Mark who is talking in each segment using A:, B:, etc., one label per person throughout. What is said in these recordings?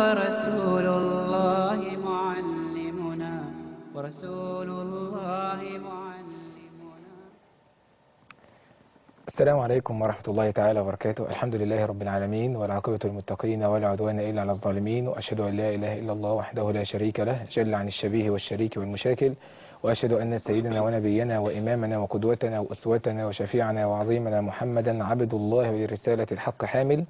A: ورسول الله معلمنا ورسول الله معلمنا
B: السلام عليكم ورحمة الله تعالى وبركاته الحمد لله رب العالمين والعاقبة للمتقين ولا عدوان إلا على الظالمين وأشهد أن لا إله إلا الله وحده لا شريك له جل عن الشبيه والشريك والمشاكل وأشهد أن سيدنا ونبينا وإمامنا وقدوتنا وأسوتنا وشفيعنا وعظيمنا محمدا عبد الله ولرسالة الحق حامل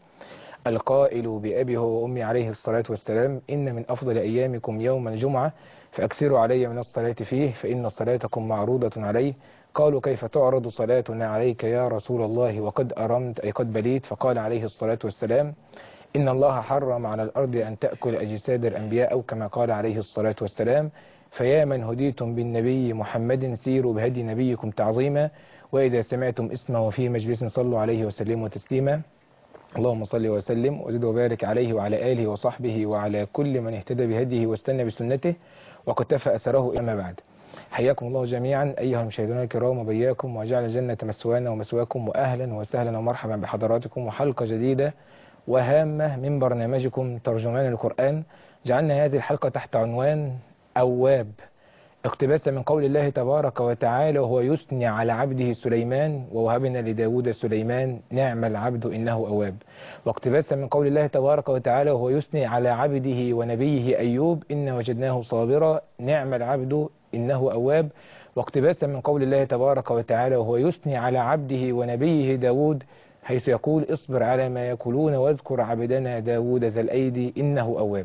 B: القائل بأبي هو وأمي عليه الصلاة والسلام إن من أفضل أيامكم يوم الجمعة فأكثروا علي من الصلاة فيه فإن صلاتكم معروضة عليه قالوا كيف تعرض صلاتنا عليك يا رسول الله وقد أرمت أي قد بليت فقال عليه الصلاة والسلام إن الله حرم على الأرض أن تأكل أجساد الأنبياء أو كما قال عليه الصلاة والسلام فيا من هديتم بالنبي محمد سيروا بهدي نبيكم تعظيما وإذا سمعتم اسمه في مجلس صلوا عليه وسلموا تسليما اللهم صل وسلم وزد وبارك عليه وعلى آله وصحبه وعلى كل من اهتدى بهديه واستنى بسنته وقتفى أثره أما بعد حياكم الله جميعا أيها المشاهدون الكرام وبياكم وجعل الجنة مسوانا ومسواكم وأهلا وسهلا ومرحبا بحضراتكم وحلقة جديدة وهامة من برنامجكم ترجمان القرآن جعلنا هذه الحلقة تحت عنوان أواب اقتباسا من قول الله تبارك وتعالى وهو يثني على عبده سليمان ووهبنا لداود سليمان نعم العبد إنه أواب واقتباسا من قول الله تبارك وتعالى وهو يثني على عبده ونبيه أيوب إن وجدناه صابرا نعم العبد إنه أواب واقتباسا من قول الله تبارك وتعالى وهو يثني على عبده ونبيه داود حيث يقول اصبر على ما يقولون واذكر عبدنا داود ذا الأيدي إنه أواب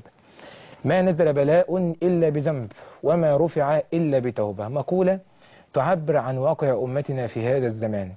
B: ما نزل بلاء إلا بذنب وما رفع إلا بتوبة مقولة تعبر عن واقع أمتنا في هذا الزمان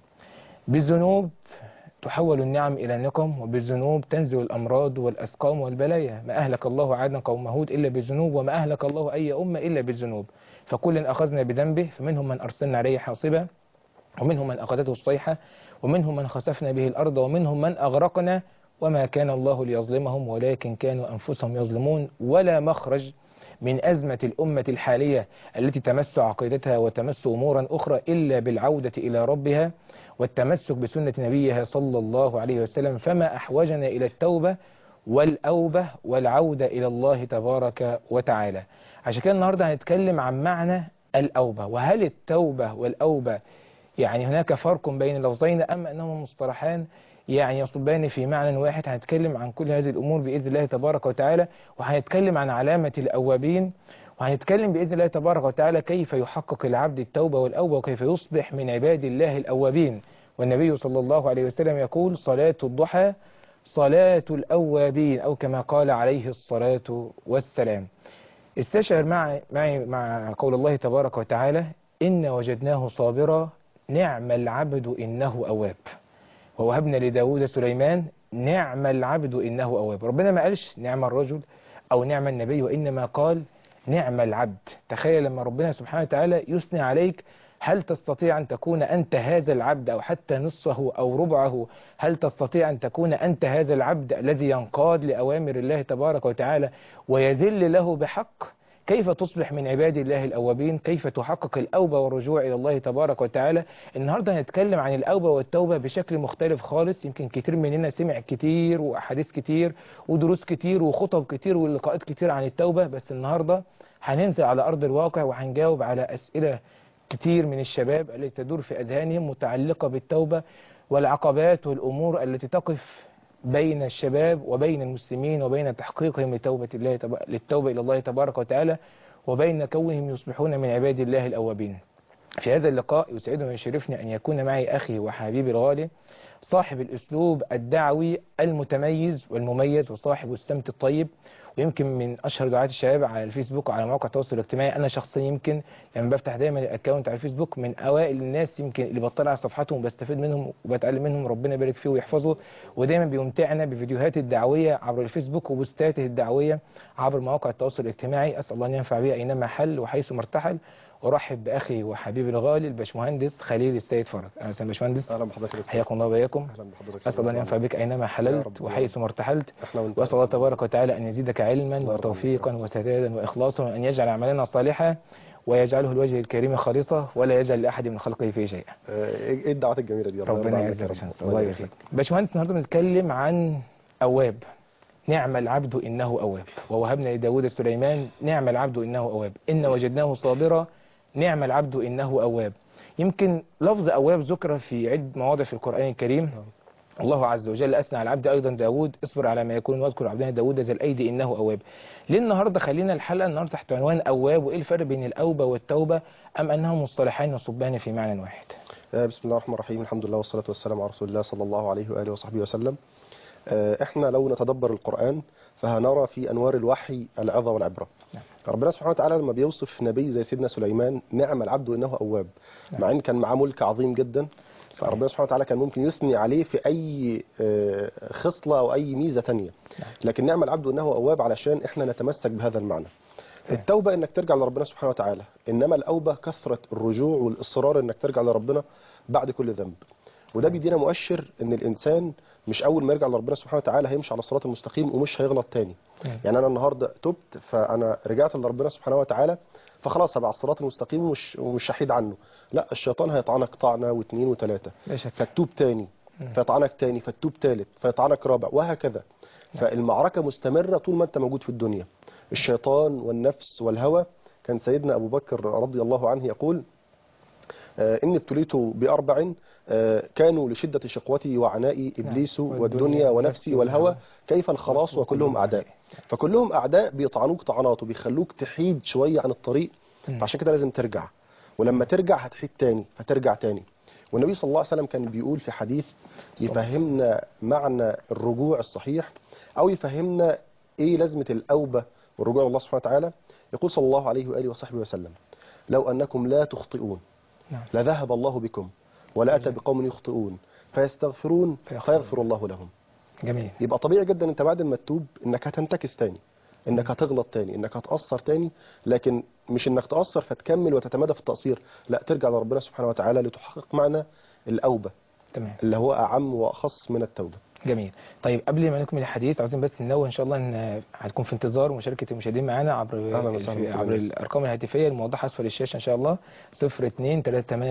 B: بالذنوب تحول النعم إلى نقم وبالذنوب تنزل الأمراض والأسقام والبلايا ما أهلك الله عادا قوم هود إلا بالذنوب وما أهلك الله أي أمة إلا بالذنوب فكل أخذنا بذنبه فمنهم من أرسلنا عليه حاصبا ومنهم من أخذته الصيحة ومنهم من خسفنا به الأرض ومنهم من أغرقنا وما كان الله ليظلمهم ولكن كانوا أنفسهم يظلمون ولا مخرج من أزمة الأمة الحالية التي تمس عقيدتها وتمس أمورا أخرى إلا بالعودة إلى ربها والتمسك بسنة نبيها صلى الله عليه وسلم فما أحوجنا إلى التوبة والأوبة والعودة إلى الله تبارك وتعالى عشان كده النهاردة هنتكلم عن معنى الأوبة وهل التوبة والأوبة يعني هناك فرق بين اللفظين أم أنهما مصطلحان يعني يصبان في معنى واحد هنتكلم عن كل هذه الأمور بإذن الله تبارك وتعالى وهنتكلم عن علامة الأوابين وهنتكلم بإذن الله تبارك وتعالى كيف يحقق العبد التوبة والأوبة وكيف يصبح من عباد الله الأوابين والنبي صلى الله عليه وسلم يقول صلاة الضحى صلاة الأوابين أو كما قال عليه الصلاة والسلام استشعر معي, معي مع قول الله تبارك وتعالى إن وجدناه صابرا نعم العبد إنه أواب ووهبنا لداود سليمان نعم العبد إنه أواب ربنا ما قالش نعم الرجل أو نعم النبي وإنما قال نعم العبد تخيل لما ربنا سبحانه وتعالى يثني عليك هل تستطيع أن تكون أنت هذا العبد أو حتى نصفه أو ربعه هل تستطيع أن تكون أنت هذا العبد الذي ينقاد لأوامر الله تبارك وتعالى ويذل له بحق كيف تصبح من عباد الله الأوابين كيف تحقق الأوبة والرجوع إلى الله تبارك وتعالى النهاردة هنتكلم عن الأوبة والتوبة بشكل مختلف خالص يمكن كتير مننا سمع كتير وأحاديث كتير ودروس كتير وخطب كتير ولقاءات كتير عن التوبة بس النهاردة هننزل على أرض الواقع وهنجاوب على أسئلة كتير من الشباب التي تدور في أذهانهم متعلقة بالتوبة والعقبات والأمور التي تقف بين الشباب وبين المسلمين وبين تحقيقهم لتوبة الله تب... للتوبة إلى الله تبارك وتعالى وبين كونهم يصبحون من عباد الله الأوابين في هذا اللقاء يسعدني ويشرفني أن يكون معي أخي وحبيبي الغالي صاحب الأسلوب الدعوي المتميز والمميز وصاحب السمت الطيب ويمكن من أشهر دعاة الشباب على الفيسبوك وعلى مواقع التواصل الاجتماعي أنا شخصيا يمكن لما بفتح دايما الأكونت على الفيسبوك من أوائل الناس يمكن اللي بطلع على صفحاتهم وبستفيد منهم وبتعلم منهم ربنا يبارك فيه ويحفظه ودايما بيمتعنا بفيديوهات الدعوية عبر الفيسبوك وبوستاته الدعوية عبر مواقع التواصل الاجتماعي أسأل الله أن ينفع بها أينما حل وحيث مرتحل أرحب بأخي وحبيبي الغالي الباشمهندس خليل السيد فرج أهلا وسهلا باشمهندس
C: اهلا بحضرتك
B: حياكم الله وبياكم
C: اهلا بحضرتك
B: أسأل الله أن ينفع بك أينما
C: يا
B: حللت
C: رب.
B: وحيث ما ارتحلت
C: احنا وانت
B: وأسأل الله تبارك وتعالى أن يزيدك علما
C: رب.
B: وتوفيقا وسدادا وإخلاصا وأن يجعل أعمالنا صالحة ويجعله الوجه الكريم خالصة ولا يجعل لأحد من خلقه فيه شيئا
C: آه، ايه إيه الدعوات الجميله دي الله يرضى
B: ربنا
C: عنك
B: يعزك
C: يا
B: يا
C: رب.
B: باشمهندس الله يبارك فيك باشمهندس النهارده بنتكلم عن أواب نعم العبد إنه أواب ووهبنا لداود سليمان نعم العبد إنه أواب إن وجدناه صابرا نعم العبد إنه أواب يمكن لفظ أواب ذكر في عدة مواضع في القرآن الكريم الله عز وجل أثنى على العبد أيضا داود اصبر على ما يكون واذكر عبدنا داود ذا الأيدي إنه أواب ليه النهاردة خلينا الحلقة النهاردة تحت عنوان أواب وإيه الفرق بين الأوبة والتوبة أم أنهم مصطلحين يصبان في معنى واحد
C: آه، بسم الله الرحمن الرحيم الحمد لله والصلاة والسلام على رسول الله صلى الله عليه وآله وصحبه وسلم آه، احنا لو نتدبر القرآن فهنرى في أنوار الوحي العظة والعبرة
B: نعم.
C: ربنا سبحانه وتعالى لما بيوصف نبي زي سيدنا سليمان نعم العبد إنه أواب مع إن كان معاه ملك عظيم جدا
B: صحيح.
C: ربنا سبحانه وتعالى كان ممكن يثني عليه في أي آه، خصلة أو أي ميزة تانية
B: نعم.
C: لكن نعم العبد إنه أواب علشان احنا نتمسك بهذا المعنى التوبة انك ترجع لربنا سبحانه وتعالى انما الاوبة كثرة الرجوع والاصرار انك ترجع لربنا بعد كل ذنب وده بيدينا مؤشر ان الانسان مش اول ما يرجع لربنا سبحانه وتعالى هيمشي على الصراط المستقيم ومش هيغلط تاني
B: نعم.
C: يعني انا النهارده تبت فانا رجعت لربنا سبحانه وتعالى فخلاص هبقى على الصراط المستقيم ومش ومش هحيد عنه لا الشيطان هيطعنك طعنه واثنين وثلاثه
B: لا شك
C: فتوب تاني فيطعنك تاني فتوب تالت فيطعنك رابع وهكذا فالمعركة مستمرة طول ما انت موجود في الدنيا الشيطان والنفس والهوى كان سيدنا أبو بكر رضي الله عنه يقول آه، إني ابتليت بأربع آه، كانوا لشدة شقوتي وعنائي إبليس
B: والدنيا
C: والدنيا ونفسي
B: ونفسي
C: والهوى
B: والهوى.
C: كيف الخلاص وكلهم أعداء فكلهم أعداء بيطعنوك طعنات وبيخلوك تحيد شوية عن الطريق
B: مم.
C: فعشان كده لازم ترجع ولما ترجع هتحيد تاني فترجع تاني والنبي صلى الله عليه وسلم كان بيقول في حديث يفهمنا معنى الرجوع الصحيح أو يفهمنا إيه لازمة الأوبة والرجوع لله سبحانه وتعالى يقول صلى الله عليه وآله وصحبه وسلم لو أنكم لا تخطئون
B: نعم.
C: لذهب الله بكم ولأتى بقوم يخطئون فيستغفرون
B: فيغفر
C: فيغفر الله لهم
B: جميل
C: يبقى طبيعي جدا انت بعد ما تتوب انك هتنتكس تاني انك هتغلط تاني انك هتأثر تاني لكن مش انك تأثر فتكمل وتتمادى في التقصير لا ترجع لربنا سبحانه وتعالى لتحقق معنى الأوبة
B: تمام
C: اللي هو أعم وأخص من التوبة
B: جميل طيب قبل ما نكمل الحديث عاوزين بس ننوه ان شاء الله ان هتكون في انتظار مشاركه المشاهدين معانا عبر
C: أهلا وسهلا بكم
B: عبر
C: يا أنس.
B: الارقام الهاتفيه الموضحه اسفل الشاشه ان شاء الله 02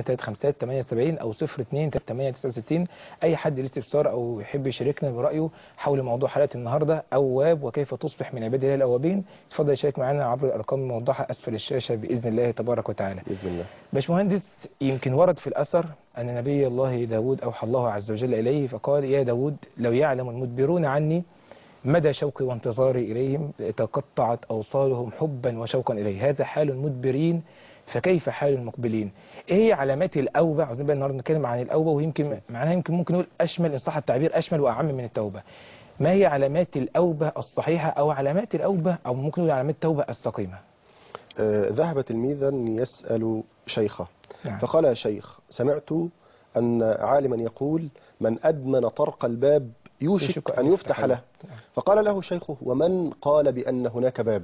B: 38 78 او 02 38 اي حد ليه استفسار او يحب يشاركنا برايه حول موضوع حلقه النهارده اواب وكيف تصبح من عباد الله الاوابين اتفضل يشارك معانا عبر الارقام الموضحه اسفل الشاشه باذن الله تبارك وتعالى
C: بإذن الله
B: باشمهندس يمكن ورد في الأثر أن نبي الله داود أوحى الله عز وجل إليه فقال يا داود لو يعلم المدبرون عني مدى شوقي وانتظاري إليهم لتقطعت أوصالهم حبا وشوقا إليه هذا حال المدبرين فكيف حال المقبلين ايه هي علامات الاوبه عاوزين بقى النهارده نتكلم عن الاوبه ويمكن معناها يمكن ممكن نقول اشمل ان صح التعبير اشمل واعم من التوبه ما هي علامات الاوبه الصحيحه او علامات الاوبه او ممكن نقول علامات التوبه السقيمه
C: آه، ذهب تلميذا يسأل شيخه
B: نعم.
C: فقال يا شيخ سمعت أن عالما يقول من أدمن طرق الباب يوشك أن يفتح له فقال له شيخه ومن قال بأن هناك باب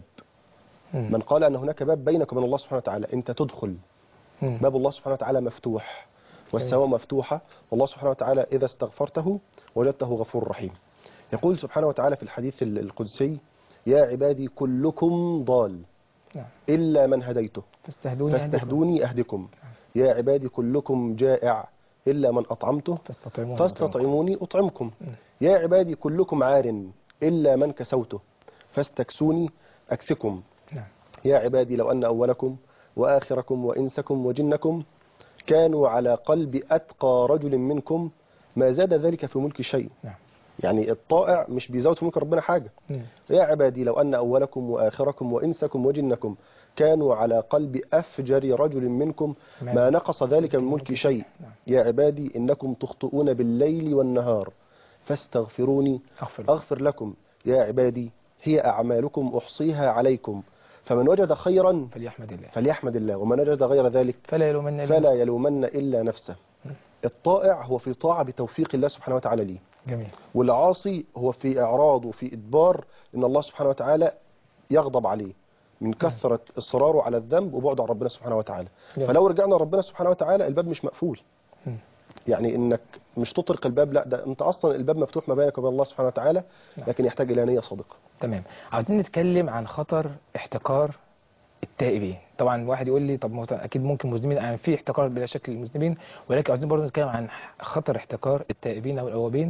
B: مم.
C: من قال أن هناك باب بينك وبين الله سبحانه وتعالى أنت تدخل
B: مم.
C: باب الله سبحانه وتعالى مفتوح والسماء مفتوحة والله سبحانه وتعالى إذا استغفرته وجدته غفور رحيم يقول سبحانه وتعالى في الحديث ال- القدسي يا عبادي كلكم ضال
B: نعم.
C: إلا من هديته
B: فاستهدوني أهدكم.
C: فاستهدوني أهدكم يا عبادي كلكم جائع إلا من أطعمته
B: فاستطعمون
C: فاستطعموني أطعمكم يا عبادي كلكم عار إلا من كسوته فاستكسوني أكسكم
B: نعم
C: يا عبادي لو أن أولكم وآخركم وإنسكم وجنكم كانوا على قلب أتقى رجل منكم ما زاد ذلك في ملك شيء
B: نعم
C: يعني الطائع مش بيزود في ملك ربنا حاجة
B: مم.
C: يا عبادي لو أن أولكم وآخركم وإنسكم وجنكم كانوا على قلب أفجر رجل منكم ما نقص ذلك من ملك شيء يا عبادي إنكم تخطئون بالليل والنهار فاستغفروني
B: أغفر
C: أغفر لكم يا عبادي هي أعمالكم أحصيها عليكم فمن وجد خيرا
B: فليحمد الله
C: فليحمد الله ومن وجد غير ذلك
B: فلا يلومن إلا
C: فلا يلومن إلا نفسه الطائع هو في طاعة بتوفيق الله سبحانه وتعالى ليه
B: جميل
C: والعاصي هو في إعراض وفي إدبار إن الله سبحانه وتعالى يغضب عليه من كثرة إصراره على الذنب وبعده عن ربنا سبحانه وتعالى
B: جميل.
C: فلو رجعنا لربنا سبحانه وتعالى الباب مش مقفول
B: مم.
C: يعني انك مش تطرق الباب لا ده انت اصلا الباب مفتوح ما بينك وبين الله سبحانه وتعالى لكن يحتاج الى نيه صادقه
B: تمام عاوزين نتكلم عن خطر احتكار التائبين طبعا واحد يقول لي طب ما هو اكيد ممكن مذنبين يعني في احتكار بلا شك للمذنبين ولكن عاوزين برضه نتكلم عن خطر احتكار التائبين او الاوابين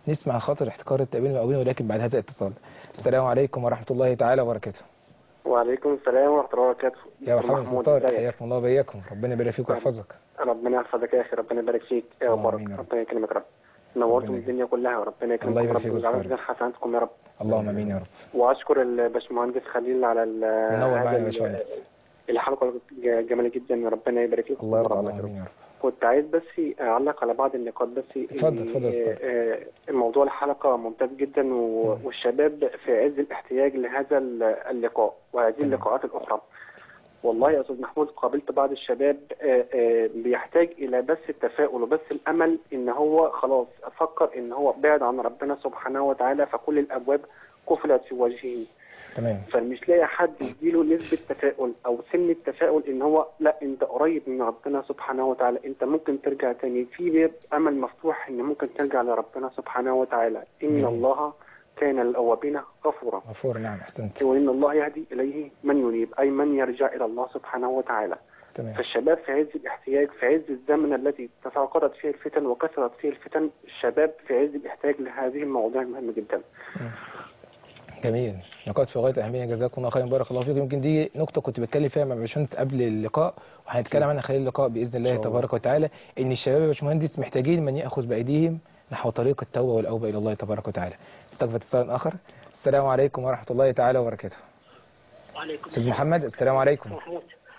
B: نسمع خاطر احتكار التأمين المقاولين ولكن بعد هذا الاتصال السلام عليكم ورحمة الله تعالى وبركاته
D: وعليكم السلام ورحمة الله وبركاته
B: يا
D: دكتور
B: مرحبا
D: محمود
B: ستار
D: ازيك؟
B: حياكم الله وبياكم ربنا يبارك فيك ويحفظك
D: ربنا يحفظك يا أخي ربنا يبارك فيك يا
B: اللهم
D: مبارك
B: آمين يا رب.
D: ربنا يكرمك يا رب نورتم
B: ربنا
D: الدنيا كلها وربنا
B: الله
D: يكرمكم
B: يبارك
D: رب
B: فيك
D: ويجعل
B: ويسترك.
D: في حسناتكم يا رب
B: اللهم امين يا رب
D: وأشكر الباشمهندس خليل على ال-
B: منور
D: هذا
B: معانا يا
D: ال-
B: باشمهندس
D: الحلقة الجميلة جدا ربنا يبارك فيك
C: الله يرضى
B: اللهم
C: عنك يا رب
B: امين يا رب
D: كنت عايز بس أعلق على بعض النقاط بس
B: اتفضل،
D: إن-
B: اتفضل يا أستاذ.
D: آه، آه، موضوع الحلقة ممتاز جدا و- والشباب في عز الاحتياج لهذا ال- اللقاء وهذه
B: تمام.
D: اللقاءات الأخرى والله يا أستاذ محمود قابلت بعض الشباب آه، آه، بيحتاج إلى بس التفاؤل وبس الأمل إن هو خلاص فكر إن هو بعد عن ربنا سبحانه وتعالى فكل الأبواب قفلت في وجهه
B: تمام
D: فمش لاقي حد يديله نسبة تفاؤل أو سن التفاؤل إن هو لا أنت قريب من ربنا سبحانه وتعالى أنت ممكن ترجع تاني في باب أمل مفتوح إن ممكن ترجع لربنا سبحانه وتعالى إن
B: جميل.
D: الله كان للأوابين غفورا
B: غفور نعم احسنت
D: وإن الله يهدي إليه من ينيب أي من يرجع إلى الله سبحانه وتعالى
B: تمام
D: فالشباب في عز الاحتياج في عز الزمن الذي تفاقدت فيه الفتن وكثرت فيه الفتن الشباب في عز الاحتياج لهذه المواضيع المهمة جدا
B: جميل نقاط في غايه اهميه جزاكم الله خيرا بارك الله فيكم يمكن دي نقطه كنت بتكلم فيها مع باشمهندس قبل اللقاء وهنتكلم عنها خلال اللقاء باذن الله
C: إن شاء الله.
B: تبارك وتعالى ان الشباب يا باشمهندس محتاجين من ياخذ بايديهم نحو طريق التوبه والاوبه الى الله تبارك وتعالى استقبل اتصال اخر السلام عليكم ورحمه الله تعالى وبركاته
E: وعليكم
B: استاذ محمد السلام عليكم
E: محمود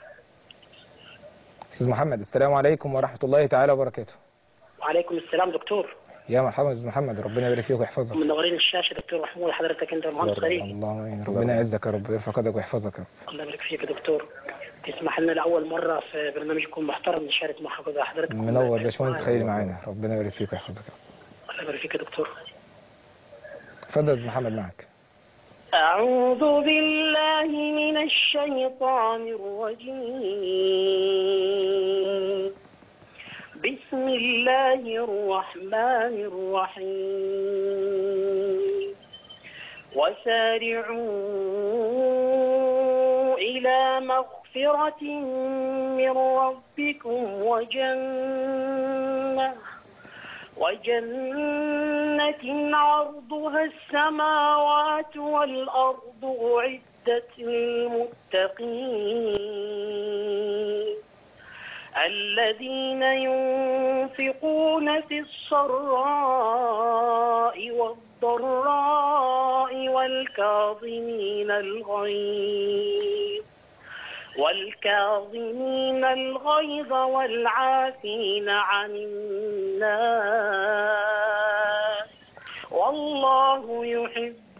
B: استاذ محمد السلام عليكم ورحمه الله تعالى وبركاته
E: وعليكم السلام دكتور
B: يا مرحبا استاذ محمد ربنا يبارك فيك ويحفظك
E: منورين الشاشة دكتور محمود حضرتك انت المهندس خليل
B: اللهم امين ربنا يعزك يا رب ويرفع قدرك ويحفظك يا رب
E: الله يبارك فيك يا دكتور تسمح لنا لأول مرة في برنامجكم محترم نشارك مع حضرتك
B: منور باشمهندس خليل معانا ربنا يبارك فيك ويحفظك يا رب
E: الله يبارك فيك يا دكتور
B: اتفضل يا استاذ محمد معك
E: أعوذ بالله من الشيطان الرجيم بسم الله الرحمن الرحيم وسارعوا إلى مغفرة من ربكم وجنة وجنة عرضها السماوات والأرض أعدت للمتقين الذين ينفقون في السراء والضراء والكاظمين الغيظ والكاظمين الغيظ والعافين عن الناس والله يحب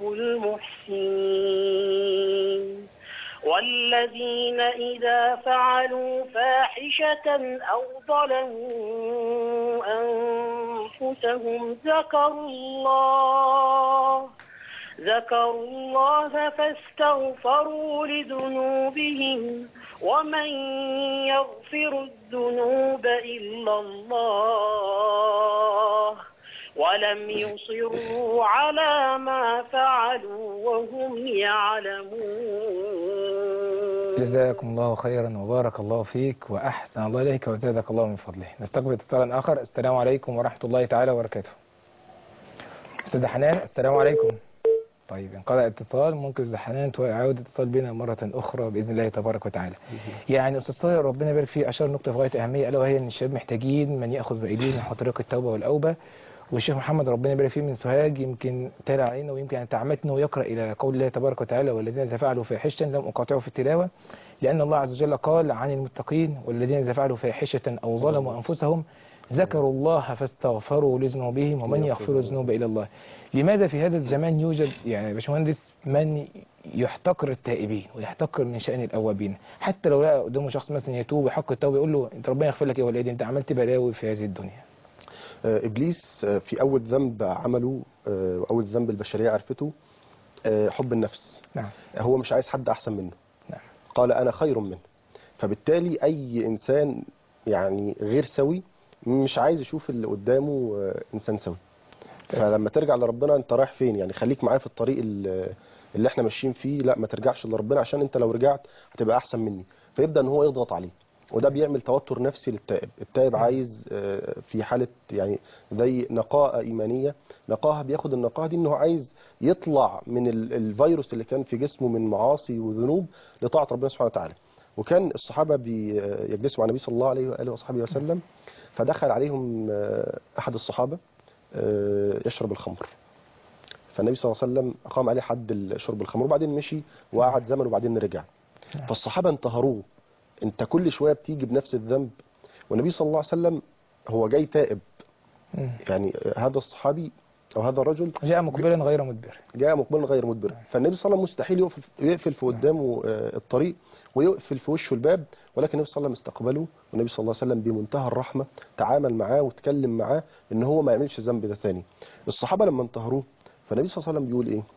E: المحسنين والذين إذا فعلوا فاحشة أو ظلموا أنفسهم ذكروا الله ذكروا الله فاستغفروا لذنوبهم ومن يغفر الذنوب إلا الله ولم يصروا على ما فعلوا وهم يعلمون
B: جزاكم الله خيرا وبارك الله فيك وأحسن الله إليك وزادك الله من فضله نستقبل اتصالا آخر السلام عليكم ورحمة الله تعالى وبركاته أستاذ حنان السلام عليكم طيب انقطع الاتصال ممكن أستاذ حنان تعود الاتصال بنا مرة أخرى بإذن الله تبارك وتعالى يعني أستاذ طاهر ربنا يبارك فيه أشار نقطة في غاية أهمية ألا وهي أن الشباب محتاجين من يأخذ بأيديهم نحو طريق التوبة والأوبة والشيخ محمد ربنا يبارك فيه من سوهاج يمكن تلا علينا ويمكن أن تعمدنا ويقرأ إلى قول الله تبارك وتعالى والذين إذا فعلوا فاحشة لم أقاطعوا في التلاوة لأن الله عز وجل قال عن المتقين والذين إذا فعلوا فاحشة أو ظلموا أنفسهم ذكروا الله فاستغفروا لذنوبهم ومن يغفر الذنوب إلى الله لماذا في هذا الزمان يوجد يعني يا باشمهندس من يحتقر التائبين ويحتقر من شأن الأوابين حتى لو لقى قدامه شخص مثلا يتوب ويحق التوبة يقول له انت ربنا يغفر لك يا ولادي انت عملت بلاوي في هذه الدنيا
C: آه، إبليس آه، في أول ذنب عمله آه، وأول ذنب البشرية عرفته آه، حب النفس
B: نعم
C: هو مش عايز حد أحسن منه
B: نعم.
C: قال أنا خير منه فبالتالي أي إنسان يعني غير سوي مش عايز يشوف اللي قدامه آه، إنسان سوي فلما ترجع لربنا أنت رايح فين يعني خليك معايا في الطريق ال- اللي احنا ماشيين فيه لا ما ترجعش لربنا عشان انت لو رجعت هتبقى احسن مني فيبدا ان هو يضغط عليه وده بيعمل توتر نفسي للتائب التائب عايز آه، في حالة يعني زي نقاءة إيمانية نقاها بياخد النقاهة دي إنه عايز يطلع من ال- الفيروس اللي كان في جسمه من معاصي وذنوب لطاعة ربنا سبحانه وتعالى وكان الصحابة بيجلسوا مع النبي صلى الله عليه وآله وصحبه وسلم فدخل عليهم آه، أحد الصحابة آه، يشرب الخمر فالنبي صلى الله عليه وسلم أقام عليه حد شرب الخمر وبعدين مشي وقعد زمن وبعدين رجع فالصحابة انتهروه انت كل شوية بتيجي بنفس الذنب والنبي صلى الله عليه وسلم هو جاي تائب
B: مم.
C: يعني هذا الصحابي او هذا الرجل
B: جاء مقبلا غير مدبر
C: جاء مقبلا غير مدبر فالنبي صلى الله عليه وسلم مستحيل يقفل يقفل في قدامه آه، الطريق ويقفل في وشه الباب ولكن النبي صلى الله عليه وسلم استقبله والنبي صلى الله عليه وسلم بمنتهى الرحمه تعامل معاه وتكلم معاه ان هو ما يعملش الذنب ده ثاني الصحابه لما انتهروه فالنبي صلى الله عليه وسلم بيقول ايه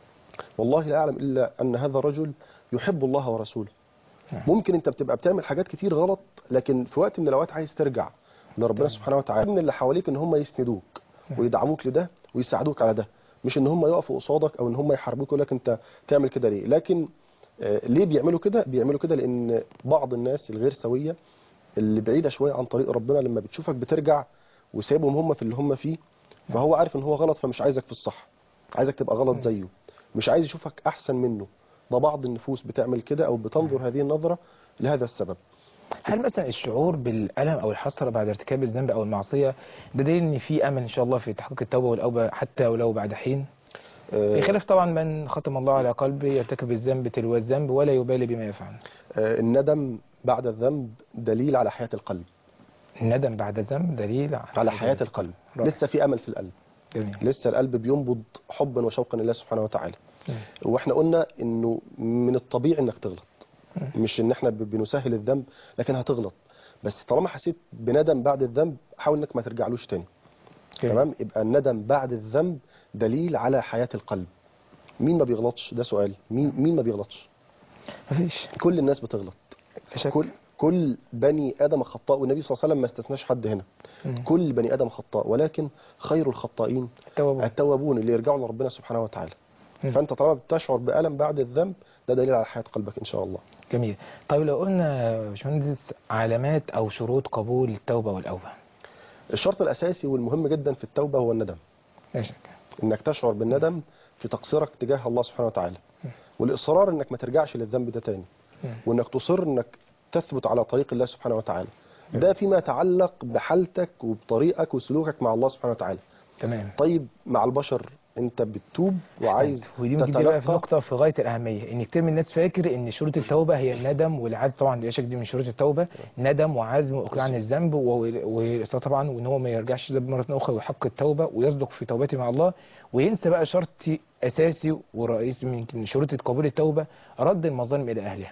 C: والله لا اعلم الا ان هذا الرجل يحب الله ورسوله ممكن انت بتبقى بتعمل حاجات كتير غلط لكن في وقت من الاوقات عايز ترجع لربنا سبحانه وتعالى من اللي حواليك ان هم يسندوك ويدعموك لده ويساعدوك على ده مش ان هم يقفوا قصادك او ان هم يحاربوك يقول لك انت تعمل كده ليه لكن آه، ليه بيعملوا كده بيعملوا كده لان بعض الناس الغير سويه اللي بعيده شويه عن طريق ربنا لما بتشوفك بترجع وسايبهم هم في اللي هم فيه فهو عارف ان هو غلط فمش عايزك في الصح عايزك تبقى غلط زيه مش عايز يشوفك احسن منه ده بعض النفوس بتعمل كده او بتنظر هذه النظره لهذا السبب
B: هل مثلا الشعور بالألم أو الحسرة بعد ارتكاب الذنب أو المعصية ده دليل إن في أمل إن شاء الله في تحقيق التوبة والأوبة حتى ولو بعد حين؟
C: آه،
B: بخلاف طبعا من ختم الله على قلبه يرتكب الذنب تلو الذنب ولا يبالي بما يفعل.
C: آه، الندم بعد الذنب دليل على حياه القلب
B: الندم بعد الذنب دليل
C: على حياه القلب
B: رائع.
C: لسه في امل في القلب
B: جميل.
C: لسه القلب بينبض حبا وشوقا لله سبحانه وتعالى
B: مم.
C: واحنا قلنا انه من الطبيعي انك تغلط مش ان احنا ب- بنسهل الذنب لكن هتغلط بس طالما حسيت بندم بعد الذنب حاول انك ما ترجعلوش تاني
B: جميل.
C: تمام يبقى الندم بعد الذنب دليل على حياة القلب مين ما بيغلطش ده سؤالي مين مين ما بيغلطش
B: مفيش
C: كل الناس بتغلط
B: لا شك.
C: كل كل بني ادم خطاء والنبي صلى الله عليه وسلم ما استثناش حد هنا
B: مم.
C: كل بني ادم خطاء ولكن خير الخطائين
B: التوبة
C: التوابون اللي يرجعوا لربنا سبحانه وتعالى
B: مم.
C: فانت طالما بتشعر بالم بعد الذنب ده دليل على حياه قلبك ان شاء الله
B: جميل طيب لو قلنا يا باشمهندس علامات أو شروط قبول التوبة والأوبة
C: الشرط الاساسي والمهم جدا في التوبه هو الندم
B: لا شك
C: انك تشعر بالندم في تقصيرك تجاه الله سبحانه وتعالى والاصرار انك ما ترجعش للذنب ده تاني
B: مم.
C: وانك تصر انك تثبت على طريق الله سبحانه وتعالى ده فيما يتعلق بحالتك وبطريقك وسلوكك مع الله سبحانه وتعالى
B: تمام
C: طيب مع البشر انت بتتوب وعايز
B: ودي دي بقى في
C: تتلقى
B: نقطة في غاية الأهمية إن كتير من الناس فاكر إن شروط التوبة هي الندم والعزم طبعا لا شك دي من شروط التوبة ندم وعزم وإقلاع عن الذنب و- وطبعا وإن هو ما يرجعش للذنب مرة أخرى ويحقق التوبة ويصدق في توبته مع الله وينسى بقى شرط أساسي ورئيسي من شروط قبول التوبة رد المظالم إلى أهلها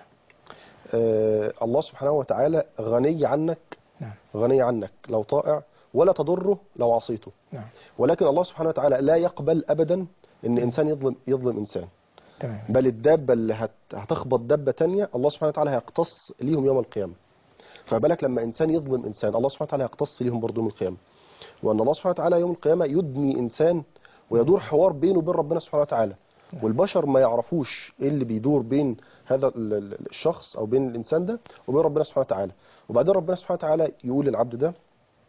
C: آه الله سبحانه وتعالى غني عنك
B: نعم
C: غني عنك لو طائع ولا تضره لو عصيته
B: نعم
C: ولكن الله سبحانه وتعالى لا يقبل ابدا ان انسان يظلم يظلم انسان
B: تمام
C: بل الدابه اللي هت- هتخبط دابه تانية الله سبحانه وتعالى هيقتص ليهم يوم القيامه فبالك لما انسان يظلم انسان الله سبحانه وتعالى هيقتص ليهم برضه يوم القيامه وان الله سبحانه وتعالى يوم القيامه يدني انسان ويدور حوار بينه وبين ربنا سبحانه وتعالى والبشر ما يعرفوش ايه اللي بيدور بين هذا ال- ال- الشخص او بين الانسان ده وبين ربنا سبحانه وتعالى وبعدين ربنا سبحانه وتعالى يقول للعبد ده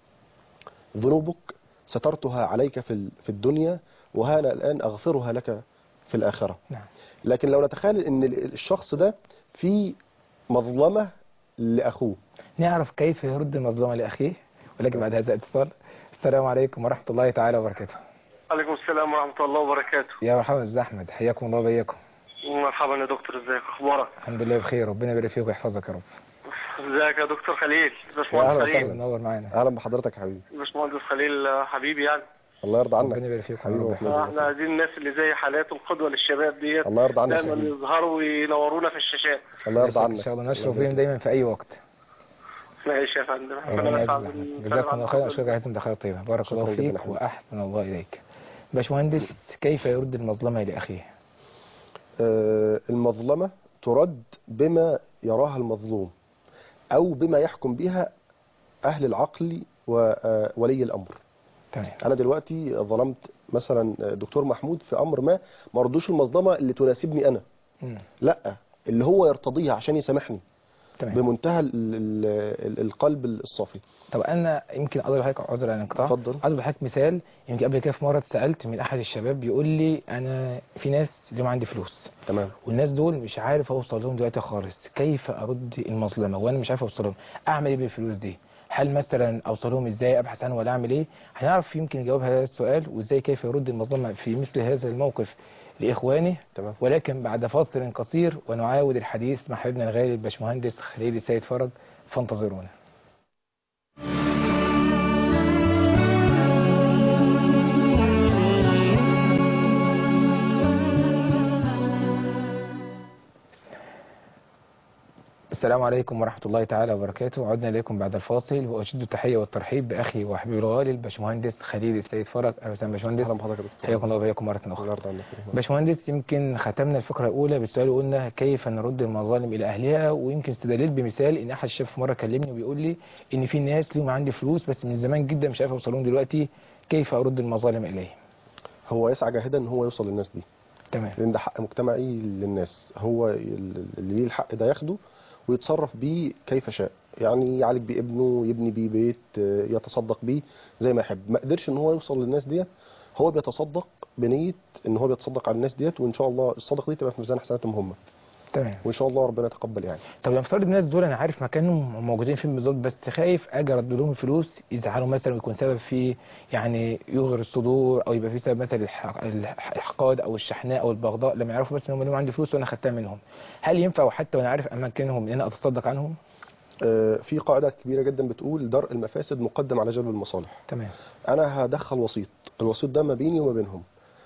C: ذنوبك سترتها عليك في ال- في الدنيا وهانا الان اغفرها لك في الاخره
B: نعم
C: لكن لو نتخيل ان ال- الشخص ده في مظلمه لاخوه
B: نعرف كيف يرد المظلوم لأخيه ولكن بعد هذا الاتصال السلام عليكم ورحمة الله تعالى وبركاته
F: عليكم السلام ورحمة الله وبركاته
B: يا مرحبا أستاذ أحمد حياكم الله وبياكم
F: مرحبا يا دكتور ازيك اخبارك
B: الحمد لله بخير ربنا يبارك فيك ويحفظك يا رب
F: ازيك يا دكتور خليل
C: يا
F: باشمهندس
C: أهلا
F: خليل
C: وسهلا.
B: منور معانا
C: اهلا بحضرتك يا حبيبي
F: باشمهندس خليل آه، حبيبي يعني
C: الله يرضى عنك
B: ربنا يبارك فيك
C: حبيبي
B: ورب
C: ويحفظك.
F: آه، احنا عايزين الناس اللي زي حالاتهم قدوة للشباب ديت
C: الله يرضى عنك يا
F: دايما
C: حبيبي
F: يظهروا وينورونا في الشاشات
C: الله يرضى عنك
B: ان شاء الله
C: الله
B: نشرف
C: يبارك
B: بيهم دايما في اي وقت
F: ماشي يا فندم
B: ربنا
F: ربنا
B: يعز
F: يسعد
B: أحمد.
F: ال-
B: جزاكم الله خيرا
F: الفضل.
B: اشكرك عليكم دخل طيبه بارك
C: شكراً
B: الله
C: جداً يا
B: فيك
C: حبيبي.
B: واحسن الله اليك باشمهندس كيف يرد المظلمه لاخيه
C: آه، المظلمة ترد بما يراها المظلوم أو بما يحكم بها أهل العقل وولي الأمر
B: تمام
C: أنا دلوقتي ظلمت مثلا دكتور محمود في أمر ما ما ردوش المظلمة اللي تناسبني أنا
B: مم.
C: لا اللي هو يرتضيها عشان يسامحني
B: تمام.
C: بمنتهى ال ال ال القلب الصافي
B: طب انا يمكن اضرب حضرتك عذر عن الانقطاع
C: اتفضل.
B: اضرب حضرتك مثال يمكن قبل كده في مره اتسالت من احد الشباب بيقول لي انا في ناس اليوم عندي فلوس
C: تمام
B: والناس دول مش عارف اوصل لهم دلوقتي خالص كيف ارد المظلمه وانا مش عارف اوصل لهم اعمل ايه بالفلوس دي هل مثلا اوصل لهم ازاي ابحث عنه ولا اعمل ايه هنعرف يمكن نجاوب هذا السؤال وازاي كيف يرد المظلمه في مثل هذا الموقف لاخوانه
C: تمام
B: ولكن بعد فاصل قصير ونعاود الحديث مع حبيبنا الغالي الباشمهندس خليل السيد فرج فانتظرونا السلام عليكم ورحمة الله تعالى وبركاته عدنا إليكم بعد الفاصل وأجد التحية والترحيب بأخي وحبيبي الغالي الباشمهندس خليل السيد فرج أهلا وسهلا باشمهندس
C: اهلا بحضرتك يا دكتور
B: حياكم الله وبياكم مرة أخرى
C: الله يرضى عنك
B: باشمهندس يمكن ختمنا الفقرة الأولى بالسؤال وقلنا كيف نرد المظالم إلى أهلها ويمكن استدليت بمثال إن أحد الشباب في مرة كلمني وبيقول لي إن في ناس ليهم عندي فلوس بس من زمان جدا مش عارف أوصل لهم دلوقتي كيف أرد المظالم إليهم
C: هو يسعى جاهدا ان هو يوصل للناس دي
B: تمام
C: لان ده حق مجتمعي للناس هو اللي ليه الحق ده ياخده ويتصرف بيه كيف شاء يعني يعالج بيه ابنه يبني بيه بيت آه، يتصدق بيه زي ما يحب ما قدرش ان هو يوصل للناس ديت هو بيتصدق بنيه ان هو بيتصدق على الناس ديت وان شاء الله الصدقه دي تبقى في ميزان حسناتهم هم
B: تمام
C: وان شاء الله ربنا يتقبل يعني
B: طب لو نفترض الناس دول انا عارف مكانهم موجودين فين بالظبط بس خايف اجي ارد لهم الفلوس يزعلوا مثلا ويكون سبب في يعني يغر الصدور او يبقى في سبب مثلا الح- الاحقاد او الشحناء او البغضاء لما يعرفوا بس ان هم لهم عندي فلوس وانا خدتها منهم هل ينفع حتى وانا عارف اماكنهم ان انا اتصدق عنهم
C: آه، في قاعده كبيره جدا بتقول درء المفاسد مقدم على جلب المصالح
B: تمام
C: انا هدخل وسيط الوسيط ده ما بيني وما بينهم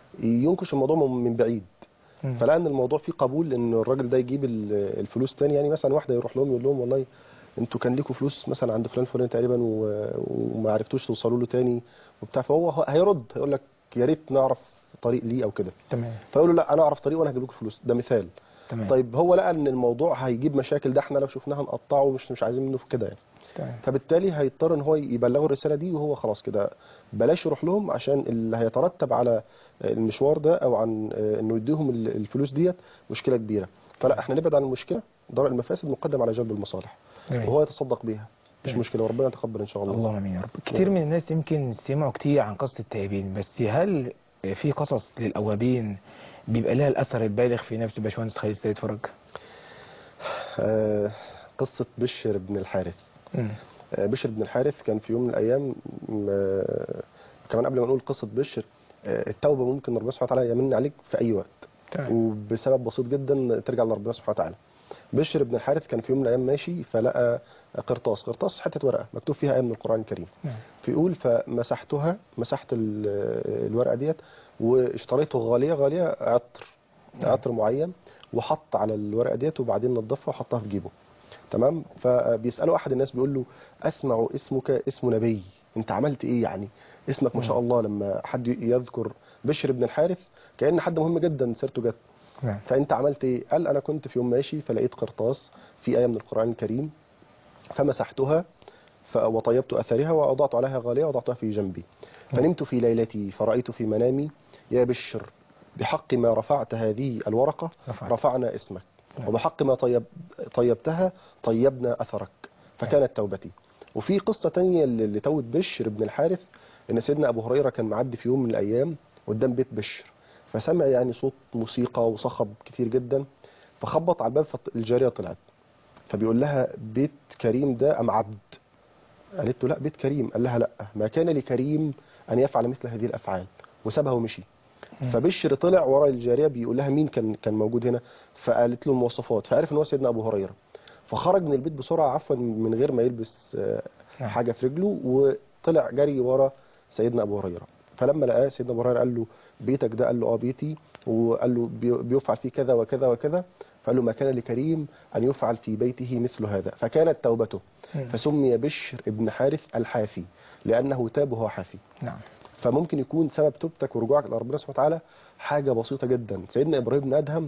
C: ينكش الموضوع من من بعيد
B: مم.
C: فلقى ان الموضوع فيه قبول ان الراجل ده يجيب ال- الفلوس تاني يعني مثلا واحده يروح لهم يقول لهم والله انتوا كان ليكوا فلوس مثلا عند فلان فلان تقريبا و- وما عرفتوش توصلوا له تاني وبتاع فهو ه- هيرد هيقول لك يا ريت نعرف طريق ليه او كده
B: تمام
C: فيقول له لا انا اعرف طريق وانا هجيب لكم فلوس ده مثال
B: تمام
C: طيب هو لقى ان الموضوع هيجيب مشاكل ده احنا لو شفناها نقطعه مش مش عايزين منه في كده يعني
B: تمام
C: فبالتالي هيضطر ان هو يبلغوا الرساله دي وهو خلاص كده بلاش يروح لهم عشان اللي هيترتب على المشوار ده او عن انه يديهم ال- الفلوس ديت مشكله كبيره فلا احنا نبعد عن المشكله درء المفاسد مقدم على جلب المصالح
B: جميل.
C: وهو يتصدق بيها مش
B: جميل.
C: مشكله وربنا يتقبل ان شاء الله
B: اللهم امين يا رب كتير من الناس يمكن سمعوا كتير عن قصه التائبين بس هل في قصص للاوابين بيبقى لها الاثر البالغ في نفس باشمهندس خالد السيد فرج
C: آه قصه بشر بن الحارث
B: مم.
C: آه، بشر بن الحارث كان في يوم من الايام آه، كمان قبل ما نقول قصه بشر آه، التوبه ممكن ربنا سبحانه وتعالى يمن عليك في اي وقت
B: تمام
C: وبسبب بسيط جدا ترجع لربنا سبحانه وتعالى بشر بن الحارث كان في يوم من الايام ماشي فلقى قرطاس قرطاس حته ورقه مكتوب فيها ايه من القران الكريم
B: نعم.
C: فيقول فمسحتها مسحت ال- الورقه ديت واشتريته غاليه غاليه عطر
B: نعم.
C: عطر معين وحط على الورقه ديت وبعدين نظفها وحطها في جيبه تمام فبيسالوا احد الناس بيقول له اسمع اسمك اسم نبي انت عملت ايه يعني اسمك ما شاء الله لما حد يذكر بشر بن الحارث كان حد مهم جدا سيرته جت
B: نعم
C: فانت عملت ايه قال انا كنت في يوم ماشي فلقيت قرطاس في ايه من القران الكريم فمسحتها ف- وطيبت اثرها ووضعت عليها غاليه ووضعتها في جنبي فنمت في ليلتي فرايت في منامي يا بشر بحق ما رفعت هذه الورقه
B: رفعت.
C: رفعنا اسمك
B: نعم.
C: وبحق ما طيب طيبتها طيبنا اثرك فكانت توبتي وفي قصه تانية اللي اللي توت بشر بن الحارث ان سيدنا ابو هريره كان معدي في يوم من الايام قدام بيت بشر فسمع يعني صوت موسيقى وصخب كتير جدا فخبط على الباب فالجاريه طلعت فبيقول لها بيت كريم ده ام عبد قالت له لا بيت كريم قال لها لا ما كان لكريم ان يفعل مثل هذه الافعال وسابها ومشي فبشر طلع ورا الجاريه بيقول لها مين كان كان موجود هنا فقالت له المواصفات فعرف ان هو سيدنا ابو هريره فخرج من البيت بسرعه عفوا من غير ما يلبس آه،
B: نعم.
C: حاجه في رجله وطلع جري ورا سيدنا ابو هريره فلما لقاه سيدنا ابو هريره قال له بيتك ده قال له اه بيتي وقال له بي- بيفعل فيه كذا وكذا وكذا فقال له ما كان لكريم ان يفعل في بيته مثل هذا فكانت توبته
B: مم.
C: فسمي بشر ابن حارث الحافي لانه تاب وهو حافي
B: نعم
C: فممكن يكون سبب توبتك ورجوعك لربنا سبحانه وتعالى حاجه بسيطه جدا سيدنا ابراهيم بن ادهم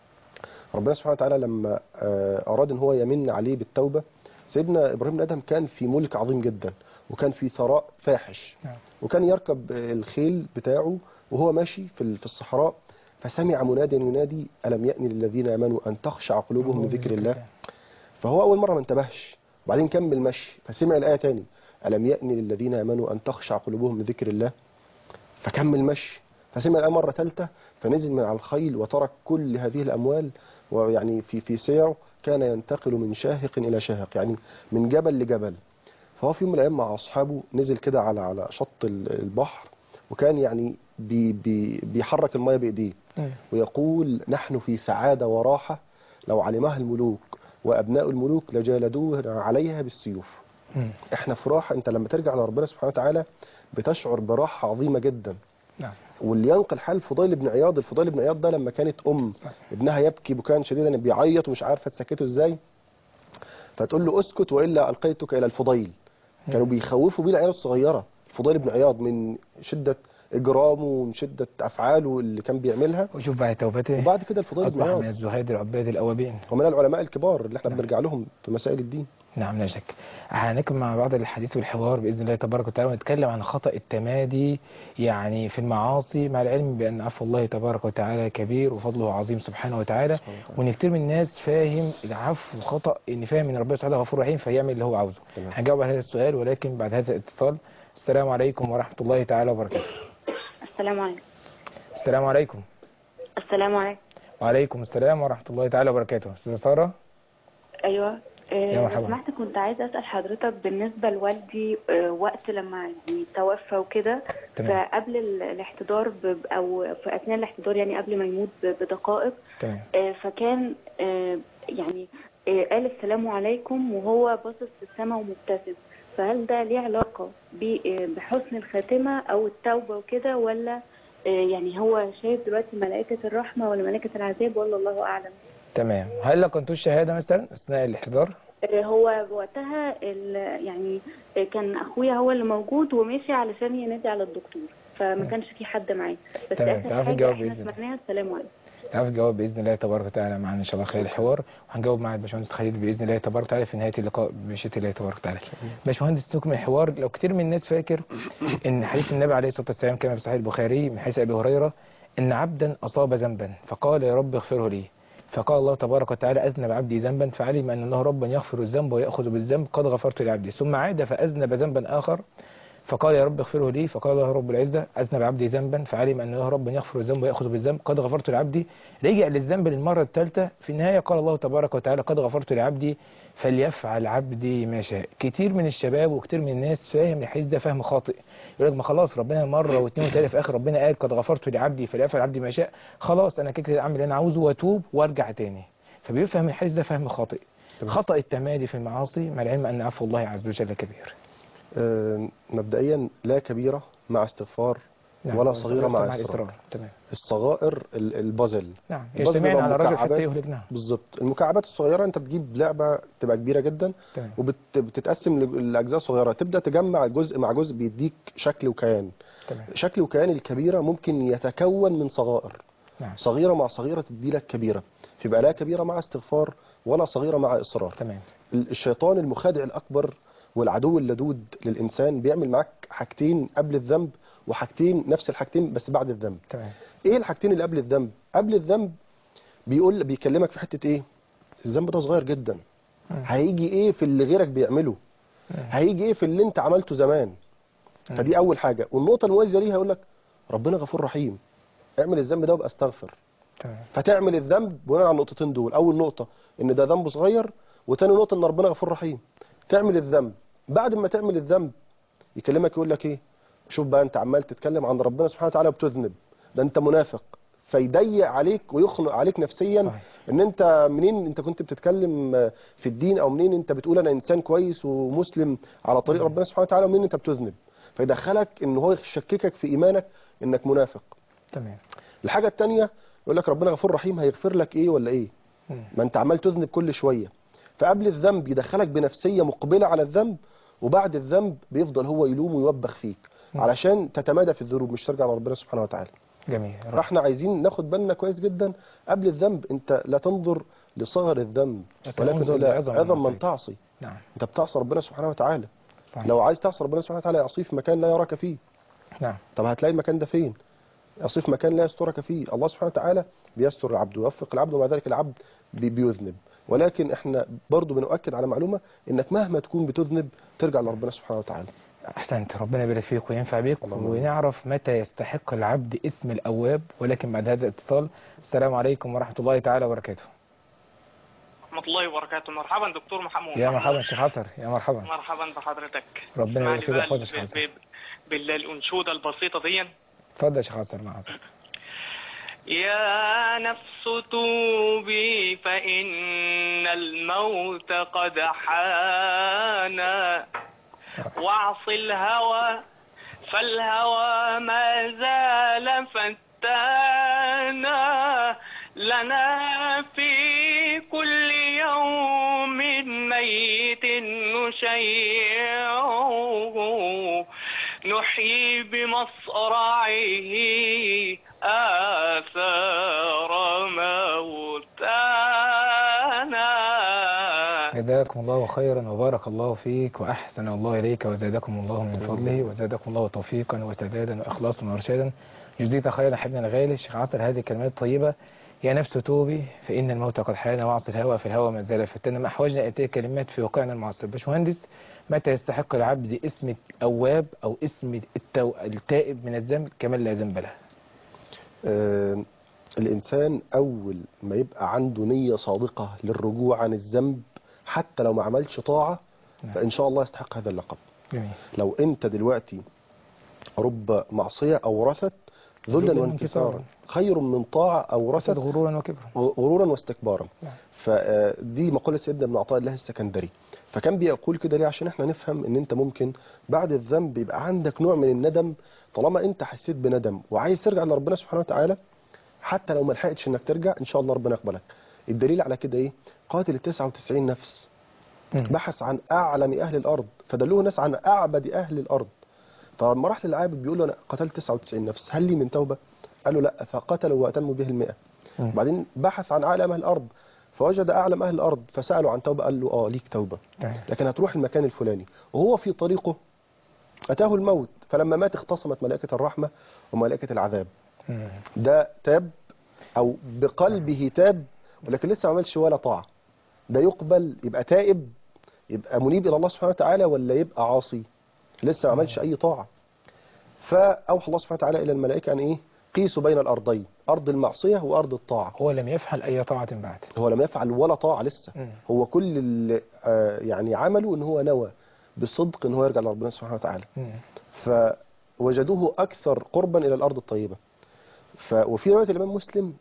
C: ربنا سبحانه وتعالى لما آه، اراد ان هو يمن عليه بالتوبه سيدنا ابراهيم بن ادهم كان في ملك عظيم جدا وكان في ثراء فاحش
B: نعم.
C: وكان يركب الخيل بتاعه وهو ماشي في ال- في الصحراء فسمع مناديا ينادي الم يأن للذين امنوا ان تخشع قلوبهم لذكر الله فهو اول مره ما انتبهش وبعدين كمل مشي فسمع الايه تاني الم يأن للذين امنوا ان تخشع قلوبهم لذكر الله فكمل مشي فسمع الآية مرة ثالثة فنزل من على الخيل وترك كل هذه الأموال ويعني في في سيره كان ينتقل من شاهق إلى شاهق يعني من جبل لجبل فهو في يوم من الأيام مع أصحابه نزل كده على على شط ال- البحر وكان يعني بي بي بيحرك المية بإيديه
B: مم.
C: ويقول نحن في سعادة وراحة لو علمها الملوك وأبناء الملوك لجالدونا عليها بالسيوف
B: مم.
C: احنا في راحة انت لما ترجع لربنا سبحانه وتعالى بتشعر براحة عظيمة جدا
B: نعم
C: واللي ينقل حال فضيل بن عياض الفضيل بن عياض ده لما كانت ام
B: صح.
C: ابنها يبكي بكاء شديدا بيعيط ومش عارفه تسكته ازاي فتقول له اسكت والا القيتك الى الفضيل كانوا بيخوفوا بيه العيال الصغيره الفضيل بن عياض من شده اجرامه ومن شده افعاله اللي كان بيعملها
B: وشوف بعد توبته
C: وبعد كده الفضيل بن
B: أصبح
C: عياض
B: من الزهاد العباد الأوابين
C: ومن العلماء الكبار اللي احنا
B: نعم.
C: بنرجع لهم في مسائل الدين
B: نعم لا شك هنكمل مع بعض الحديث والحوار بإذن الله تبارك وتعالى ونتكلم عن خطأ التمادي يعني في المعاصي مع العلم بأن عفو الله تبارك وتعالى كبير وفضله عظيم سبحانه وتعالى
C: سبحانه وتعالى.
B: وان كتير من الناس فاهم العفو خطأ ان فاهم ان ربنا سبحانه غفور رحيم فيعمل اللي هو عاوزه
C: تمام.
B: هنجاوب على هذا السؤال ولكن بعد هذا الاتصال السلام عليكم ورحمة الله تعالى وبركاته
G: السلام عليكم
B: السلام عليكم
G: السلام عليكم
B: وعليكم السلام ورحمة الله تعالى وبركاته أستاذة سارة
G: ايوه
B: يا
G: آه،
B: مرحبا.
G: لو سمحت كنت عايزه اسال حضرتك بالنسبه لوالدي آه، وقت لما يعني توفى وكده
B: تمام
G: فقبل ال- الاحتضار ب- او في اثناء الاحتضار يعني قبل ما يموت ب- بدقائق
B: تمام
G: آه، فكان آه، يعني آه، قال السلام عليكم وهو باصص في السماء ومبتسم فهل ده ليه علاقه ب- آه، بحسن الخاتمه او التوبه وكده ولا آه، يعني هو شايف دلوقتي ملائكه الرحمه ولا ملائكه العذاب ولا الله اعلم
B: تمام هل لقنتوا الشهادة مثلا أثناء الاحتضار
G: هو وقتها ال- يعني كان اخويا هو اللي موجود ومشي علشان ينادي على الدكتور فما كانش في حد معاه بس
B: تمام،
G: اخر
B: تعرفي
G: حاجه
B: تجاوب
G: احنا
B: بإذن الله.
G: سمعناها السلام عليكم
B: تعرف الجواب باذن الله تبارك وتعالى معنا ان شاء الله خلال الحوار وهنجاوب مع الباشمهندس خالد باذن الله تبارك وتعالى في نهايه اللقاء بمشيئه الله تبارك وتعالى. باشمهندس نكمل الحوار لو كتير من الناس فاكر ان حديث النبي عليه الصلاه والسلام كما في صحيح البخاري من حديث ابي هريره ان عبدا اصاب ذنبا فقال يا رب اغفره لي فقال الله تبارك وتعالى اذنب عبدي ذنبا فعلم ان الله ربا يغفر الذنب وياخذ بالذنب قد غفرت لعبدي ثم عاد فاذنب ذنبا اخر فقال يا رب اغفره لي فقال الله رب العزة أذنب عبدي ذنبا فعلم أن الله رب يغفر الذنب ويأخذ بالذنب قد غفرت لعبدي رجع للذنب للمرة الثالثة في النهاية قال الله تبارك وتعالى قد غفرت لعبدي فليفعل عبدي ما شاء كتير من الشباب وكتير من الناس فاهم الحديث ده فهم خاطئ يقول لك ما خلاص ربنا مرة واثنين وثلاثة في آخر ربنا قال قد غفرت لعبدي فليفعل عبدي ما شاء خلاص أنا كده كده أعمل اللي أنا عاوزه وأتوب وأرجع تاني فبيفهم الحديث ده فهم خاطئ خطأ التمادي في المعاصي مع العلم أن عفو الله عز وجل كبير
C: آه، مبدئيا لا كبيرة مع استغفار
B: نعم،
C: ولا صغيرة مع
B: مع
C: إصرار
B: الإصرار تمام
C: الصغائر ال- البازل
B: نعم
C: البازل
B: يجتمعن
C: بيبقى
B: على الرجل
C: مكعبات.
B: حتى يهلك نعم
C: بالظبط المكعبات الصغيرة انت بتجيب لعبة تبقى كبيرة جدا
B: تمام
C: وبتتقسم لأجزاء صغيرة تبدأ تجمع جزء مع جزء بيديك شكل وكيان
B: تمام
C: شكل وكيان الكبيرة ممكن يتكون من صغائر
B: نعم
C: صغيرة مع صغيرة تدي لك كبيرة فيبقى لا كبيرة مع استغفار ولا صغيرة مع إصرار
B: تمام
C: الشيطان المخادع الأكبر والعدو اللدود للإنسان بيعمل معاك حاجتين قبل الذنب وحاجتين نفس الحاجتين بس بعد الذنب
B: تمام
C: ايه الحاجتين اللي قبل الذنب قبل الذنب بيقول بيكلمك في حتة ايه الذنب ده صغير جدا
B: مم.
C: هيجي ايه في اللي غيرك بيعمله هيجي ايه في اللي انت عملته زمان فدي اول حاجة والنقطة الموازية ليها يقول لك ربنا غفور رحيم اعمل الذنب ده وابقى استغفر
B: تمام
C: فتعمل الذنب بناء على النقطتين دول اول نقطة ان ده ذنب صغير وتاني نقطة ان ربنا غفور رحيم تعمل الذنب بعد ما تعمل الذنب يكلمك يقول لك ايه شوف بقى انت عمال تتكلم عن ربنا سبحانه وتعالى وبتذنب ده انت منافق فيضيق عليك ويخنق عليك نفسيا
B: صحيح.
C: ان انت منين انت كنت بتتكلم في الدين او منين انت بتقول انا انسان كويس ومسلم على طريق ربنا سبحانه وتعالى ومنين انت بتذنب فيدخلك ان هو يشككك في ايمانك انك منافق
B: تمام
C: الحاجة التانية يقول لك ربنا غفور رحيم هيغفر لك ايه ولا ايه
B: مم.
C: ما انت عمال تذنب كل شوية فقبل الذنب يدخلك بنفسية مقبلة على الذنب وبعد الذنب بيفضل هو يلوم ويوبخ فيك
B: مم.
C: علشان تتمادى في الذنوب مش ترجع لربنا سبحانه وتعالى
B: جميل
C: فاحنا عايزين ناخد بالنا كويس جدا قبل الذنب انت لا تنظر لصغر الذنب
B: لا
C: ولكن
B: تنظر
C: الى
B: لعظم
C: عظم من
B: المعصية.
C: تعصي
B: نعم
C: انت بتعصي ربنا سبحانه وتعالى
B: صحيح
C: لو عايز تعصي ربنا سبحانه وتعالى يعصيه في مكان لا يراك فيه
B: نعم
C: طب هتلاقي المكان ده فين يعصيه في مكان لا يسترك فيه الله سبحانه وتعالى بيستر العبد ويوفق العبد ومع ذلك العبد بي- بيذنب ولكن احنا برضو بنؤكد على معلومه انك مهما تكون بتذنب ترجع لربنا سبحانه وتعالى
B: احسنت ربنا يبارك فيك وينفع بيك
C: اللهم
B: ونعرف متى يستحق العبد اسم الاواب ولكن بعد هذا الاتصال السلام عليكم ورحمه الله تعالى وبركاته
H: ورحمة الله وبركاته مرحبا دكتور محمود
B: يا مرحبا شيخ عطر يا مرحبا
H: مرحبا بحضرتك
B: ربنا
H: اسمعني
B: يبارك فيك
H: بقى
B: ويحفظك يا شيخ
H: ب-
B: عطر
H: ب- بالأنشودة البسيطة دي
B: اتفضل يا شيخ عطر معاك
H: يا نفس توبي فإن الموت قد حان واعص الهوى فالهوى ما زال فتانا لنا في كل يوم ميت نشيعه نحيي بمصرعه آثار موتانا
B: جزاكم الله خيرا وبارك الله فيك واحسن الله اليك وزادكم الله من فضله وزادكم الله توفيقا وسدادا واخلاصا وارشادا جزيت خيرا حبنا الغالي الشيخ عطر هذه الكلمات الطيبه يا نفس توبي فان الموت قد حان واعصي الهوى في الهوى ما زال فتنا ما احوجنا اتي كلمات في واقعنا المعاصر باشمهندس متى يستحق العبد اسم الاواب او اسم التو... التائب من الذنب كمن لا ذنب له
C: آه، الإنسان أول ما يبقى عنده نية صادقة للرجوع عن الذنب حتى لو ما عملش طاعة
B: نعم.
C: فإن شاء الله يستحق هذا اللقب
B: جميل
C: لو أنت دلوقتي رب معصية أورثت ذلا
B: ذلاً
C: وانكسارا
B: وانكسارا.
C: خير من طاعة
B: رصد
C: أورثت
B: غرورا وكبرا
C: غرورا واستكبارا
B: نعم.
C: فدي مقولة سيدنا ابن عطاء الله السكندري فكان بيقول كده ليه عشان احنا نفهم ان انت ممكن بعد الذنب يبقى عندك نوع من الندم طالما انت حسيت بندم وعايز ترجع لربنا سبحانه وتعالى حتى لو ما لحقتش انك ترجع ان شاء الله ربنا يقبلك الدليل على كده ايه قاتل ال 99 نفس
B: مم.
C: بحث عن اعلم اهل الارض فدلوه ناس عن اعبد اهل الارض فلما راح للعابد بيقول له انا قتلت 99 نفس هل لي من توبه قال له لا فقتلوا واتموا به المئة
B: مم.
C: بعدين بحث عن اعلم اهل الارض فوجد اعلم اهل الارض فسالوا عن توبه قال له اه ليك توبه
B: تمام.
C: لكن هتروح المكان الفلاني وهو في طريقه اتاه الموت فلما مات اختصمت ملائكه الرحمه وملائكه العذاب
B: مم.
C: ده تاب او بقلبه تاب ولكن لسه ما عملش ولا طاعه ده يقبل يبقى تائب يبقى منيب الى الله سبحانه وتعالى ولا يبقى عاصي لسه ما عملش اي طاعه فاوحى الله سبحانه وتعالى الى الملائكه ان ايه قيسوا بين الارضين ارض المعصيه وارض الطاعه
B: هو لم يفعل اي طاعه بعد
C: هو لم يفعل ولا طاعه لسه
B: مم.
C: هو كل اللي آه، يعني عمله ان هو نوى بصدق ان هو يرجع لربنا سبحانه وتعالى
B: مم.
C: فوجدوه اكثر قربا الى الارض الطيبه ف وفي روايه الامام مسلم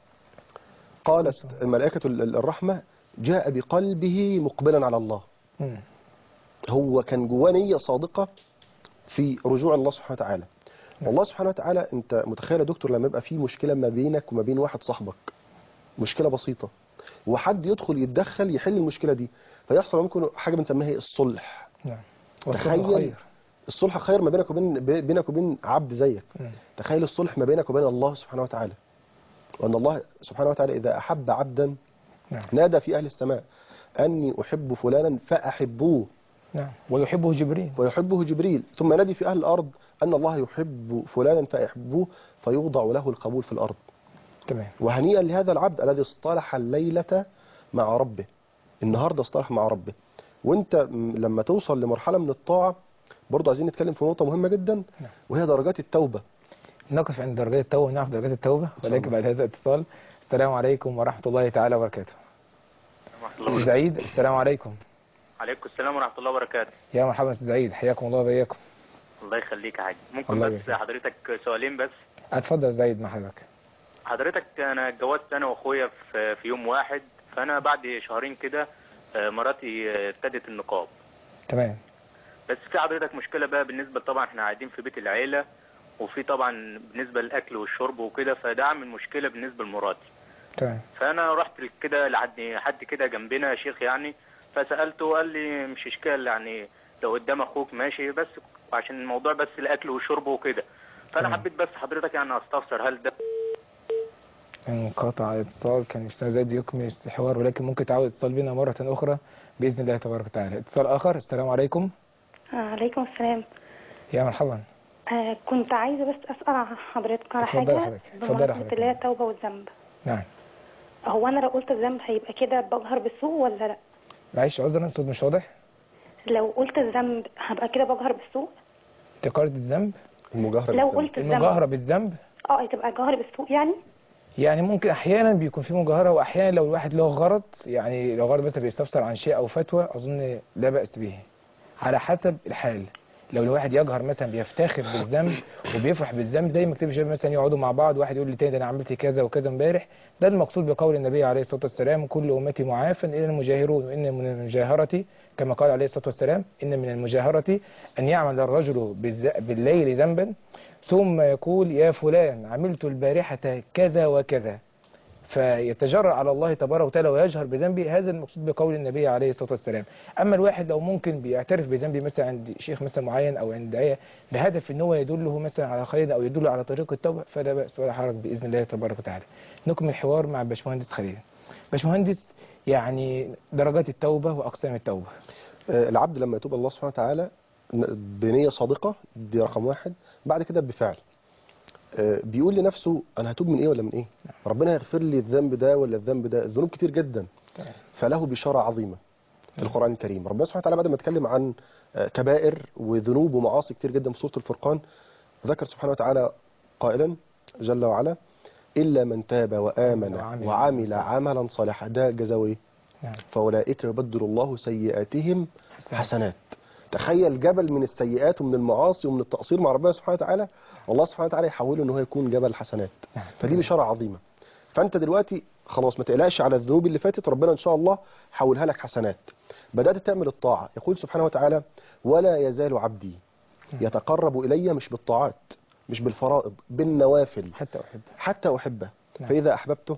C: قالت ملائكه ال- الرحمه جاء بقلبه مقبلا على الله
B: مم.
C: هو كان جواه نيه صادقه في رجوع الله سبحانه وتعالى والله سبحانه وتعالى انت متخيل يا دكتور لما يبقى في مشكله ما بينك وما بين واحد صاحبك مشكله بسيطه وحد يدخل يتدخل يحل المشكله دي فيحصل ممكن حاجه بنسميها إيه؟ الصلح
B: نعم والصلح
C: تخيل
B: خير
C: الصلح خير ما بينك وبين بي- بينك وبين عبد زيك
B: مم.
C: تخيل الصلح ما بينك وبين الله سبحانه وتعالى وان الله سبحانه وتعالى اذا احب عبدا
B: نعم
C: نادى في اهل السماء اني احب فلانا فاحبوه
B: نعم ويحبه جبريل
C: ويحبه جبريل ثم نادي في أهل الأرض أن الله يحب فلانا فيحبوه فيوضع له القبول في الأرض
B: تمام
C: وهنيئا لهذا العبد الذي اصطلح الليلة مع ربه النهاردة اصطلح مع ربه وانت م- لما توصل لمرحلة من الطاعة برضو عايزين نتكلم في نقطة مهمة جدا
B: نعم.
C: وهي درجات التوبة
B: نقف عند درجات التوبة ونعرف درجات التوبة ولكن بعد هذا الاتصال السلام عليكم ورحمة الله تعالى وبركاته أستاذ سعيد السلام عليكم
I: عليكم السلام ورحمة الله وبركاته
B: يا مرحبا أستاذ سعيد حياكم الله وبياكم
I: الله يخليك يا حاج ممكن
B: الله
I: بس
B: يبارك.
I: حضرتك سؤالين بس
B: اتفضل يا سعيد مع حضرتك
I: حضرتك انا اتجوزت انا واخويا في في يوم واحد فانا بعد شهرين كده آه، مراتي آه، ارتدت النقاب
B: تمام
I: بس في حضرتك مشكلة بقى بالنسبة طبعا احنا قاعدين في بيت العيلة وفي طبعا بالنسبة للأكل والشرب وكده فده عامل مشكلة بالنسبة لمراتي
B: تمام
I: فأنا رحت كده لحد حد كده جنبنا شيخ يعني فسألته قال لي مش إشكال يعني لو قدام أخوك ماشي بس عشان الموضوع بس الأكل والشرب وكده فأنا
B: تمام.
I: حبيت بس حضرتك يعني أستفسر هل ده
B: انقطع الاتصال كان أستاذ زيد يكمل الحوار ولكن ممكن تعود الاتصال بنا مرة أخرى بإذن الله تبارك وتعالى اتصال آخر السلام عليكم
J: عليكم السلام
B: يا مرحبا
J: آه كنت عايزة بس أسأل عن حضرتك على
B: اتفضلي
J: حاجة
B: حضرتك. اتفضلي
J: بمناسبة
B: حضرتك.
J: اللي هي التوبة والذنب
B: نعم
J: هو انا لو قلت الذنب هيبقى كده بجهر بالسوء ولا لا
B: معلش عذرا الصوت مش واضح
J: لو قلت الذنب هبقى كده بجهر بالسوء
B: افتكارة الذنب
C: المجاهرة
J: لو
C: بالذنب.
J: قلت الذنب
B: المجاهرة بالذنب
J: اه هتبقى جهر بالسوء يعني
B: يعني ممكن احيانا بيكون في مجاهرة واحيانا لو الواحد له غرض يعني لو غرض مثلا بيستفسر عن شيء او فتوى اظن لا بأس به على حسب الحال لو الواحد يجهر مثلا بيفتخر بالذنب وبيفرح بالذنب زي ما كتب الشباب مثلا يقعدوا مع بعض واحد يقول للتاني ده انا عملت كذا وكذا امبارح ده المقصود بقول النبي عليه الصلاه والسلام كل امتي معافى الا المجاهرون وان من المجاهره كما قال عليه الصلاه والسلام ان من المجاهره ان يعمل الرجل بالذ- بالليل ذنبا ثم يقول يا فلان عملت البارحه كذا وكذا فيتجرأ على الله تبارك وتعالى ويجهر بذنبه هذا المقصود بقول النبي عليه الصلاة والسلام أما الواحد لو ممكن بيعترف بذنبه مثلا عند شيخ مثلا معين أو عند داعية بهدف ان هو يدله مثلا على خير أو يدله على طريق التوبة فلا بأس ولا حرج بإذن الله تبارك وتعالى نكمل الحوار مع باشمهندس خليل باشمهندس يعني درجات التوبة وأقسام التوبة
C: آه، العبد لما يتوب الله سبحانه وتعالى ن- بنية صادقة دي رقم واحد بعد كده بفعل آه، بيقول لنفسه انا هتوب من ايه ولا من ايه ربنا هيغفر لي الذنب ده ولا الذنب ده الذنوب كتير جدا فله بشارة عظيمة في القرآن الكريم ربنا سبحانه وتعالى بعد ما اتكلم عن آه، كبائر وذنوب ومعاصي كتير جدا في سورة الفرقان ذكر سبحانه وتعالى قائلا جل وعلا إلا من تاب وآمن
B: وعمل
C: وعمل عملا صالحا ده جزاوه ايه
B: نعم.
C: فأولئك يبدل الله سيئاتهم حسنات تخيل جبل من السيئات ومن المعاصي ومن التقصير مع ربنا سبحانه وتعالى والله سبحانه وتعالى يحوله ان هو يكون جبل حسنات
B: نعم.
C: فدي بشاره عظيمه فانت دلوقتي خلاص ما تقلقش على الذنوب اللي فاتت ربنا ان شاء الله حولها لك حسنات بدات تعمل الطاعه يقول سبحانه وتعالى ولا يزال عبدي يتقرب الي مش بالطاعات مش بالفرائض بالنوافل
B: حتى أحب
C: حتى احبه
B: نعم.
C: فاذا احببته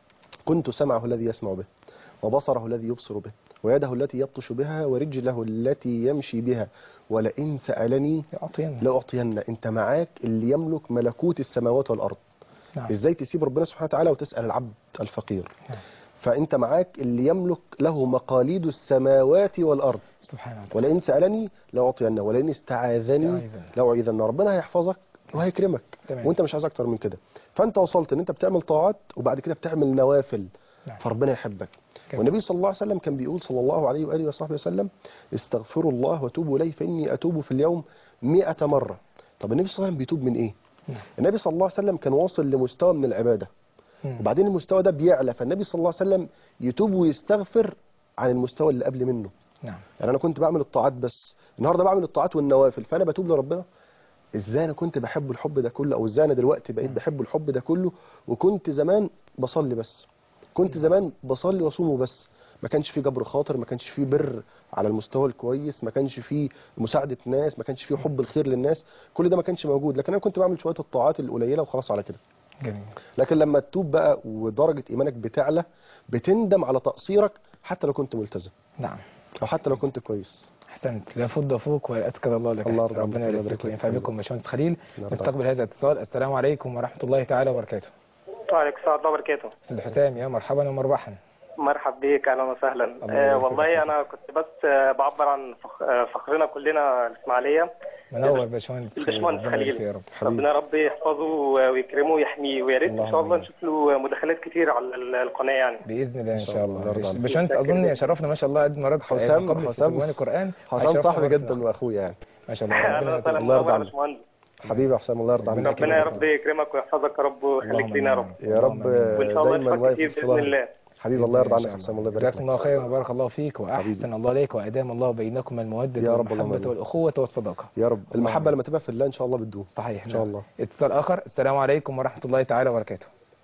C: كنت سمعه الذي يسمع به وبصره الذي يبصر به ويده التي يبطش بها ورجله التي يمشي بها ولئن سألني
B: يعطينا
C: لأعطين أنت معاك اللي يملك ملكوت السماوات والأرض
B: نعم.
C: إزاي تسيب ربنا سبحانه وتعالى وتسأل العبد الفقير
B: نعم.
C: فأنت معاك اللي يملك له مقاليد السماوات والأرض
B: سبحان الله
C: ولئن سألني لأعطينه ولئن استعاذني
B: لأعيذنه.
C: لأعيذنه ربنا هيحفظك وهيكرمك
B: تمام.
C: وانت مش عايز اكتر من كده فانت وصلت ان انت بتعمل طاعات وبعد كده بتعمل نوافل
B: نعم.
C: فربنا يحبك
B: جميل.
C: والنبي صلى الله عليه وسلم كان بيقول صلى الله عليه واله وصحبه وسلم استغفروا الله وتوبوا اليه فاني اتوب في اليوم مئة مره طب النبي صلى الله عليه وسلم بيتوب من ايه
B: نعم.
C: النبي صلى الله عليه وسلم كان واصل لمستوى من العباده
B: مم.
C: وبعدين المستوى ده بيعلى فالنبي صلى الله عليه وسلم يتوب ويستغفر عن المستوى اللي قبل منه
B: نعم
C: يعني انا كنت بعمل الطاعات بس النهارده بعمل الطاعات والنوافل فانا بتوب لربنا ازاي انا كنت بحب الحب ده كله او ازاي انا دلوقتي بقيت بحب الحب ده كله وكنت زمان بصلي بس كنت زمان بصلي واصوم وبس ما كانش في جبر خاطر ما كانش في بر على المستوى الكويس ما كانش في مساعدة ناس ما كانش في حب الخير للناس كل ده ما كانش موجود لكن انا كنت بعمل شوية الطاعات القليلة وخلاص على كده
B: جميل
C: لكن لما تتوب بقى ودرجة ايمانك بتعلى بتندم على تقصيرك حتى لو كنت ملتزم
B: نعم
C: او حتى لو كنت كويس
B: احسنت لا فض فوق ولا اسكت الله لك
C: الله
B: أحسن.
C: يرضى
B: ربنا
C: عنك.
B: يبارك
C: الله
B: فيك وينفع
C: يبارك
B: بكم باشمهندس خليل
C: الله يرضى
B: نستقبل هذا الاتصال السلام عليكم ورحمه الله تعالى وبركاته
F: وعليكم السلام ورحمة الله وبركاته
B: استاذ حسام يا مرحبا ومربحا
F: مرحب بيك اهلا وسهلا
B: الله
F: آه
B: يبارك
F: والله
B: فيك.
F: انا كنت بس آه بعبر عن فخ- آه فخرنا كلنا الاسماعيليه
B: منور باشمهندس خليل
F: الباشمهندس
B: ربنا يبارك
F: خليل
B: فيه يا رب
F: ربنا يا رب يحفظه ويكرمه ويحميه ويا ريت ان شاء
B: اللهم
F: الله
B: آمين.
F: نشوف له مداخلات كتير على ال- القناه يعني
B: باذن الله ان شاء
C: الله.
B: الله
C: الله يرضى
B: باشمهندس
F: عنك.
B: اظن شرفنا ما شاء الله قد مرات
C: حسام-
B: قبل في
C: حسام-
B: ترجمان القران
C: حسام
B: وهيشرفنا
C: صاحبي
B: مرة
C: جدا واخويا يعني
B: ما شاء الله
F: اهلا
B: ربنا
F: وسهلا
B: يتوب.
C: الله يرضى
F: منور يا
C: عنك.
F: باشمهندس
C: حبيبي يا حسام الله يرضى
B: ربنا
C: عنك
F: ربنا يا
B: يكرمك.
F: رب يكرمك ويحفظك يا رب ويخليك لينا يا رب
C: يا رب
F: وان شاء الله
C: دايما
F: نشوفك
C: واقف
F: كتير
C: في
F: باذن
C: ظهري
F: الله
C: حبيبي الله يرضى
B: إن
C: عنك
B: شاء
C: يا حسام الله يبارك
B: جزاكم الله
C: لك
B: خيرا وبارك الله فيك واحسن الله اليك وادام الله بينكم الموده
C: يا رب اللهم
B: والمحبه
C: آمين.
B: والاخوه والصداقه
C: يا رب المحبه
B: آمين.
C: لما تبقى في الله ان شاء الله بتدوم
B: صحيح
C: ان شاء
B: نعم.
C: الله
B: اتصال اخر السلام عليكم ورحمه الله تعالى وبركاته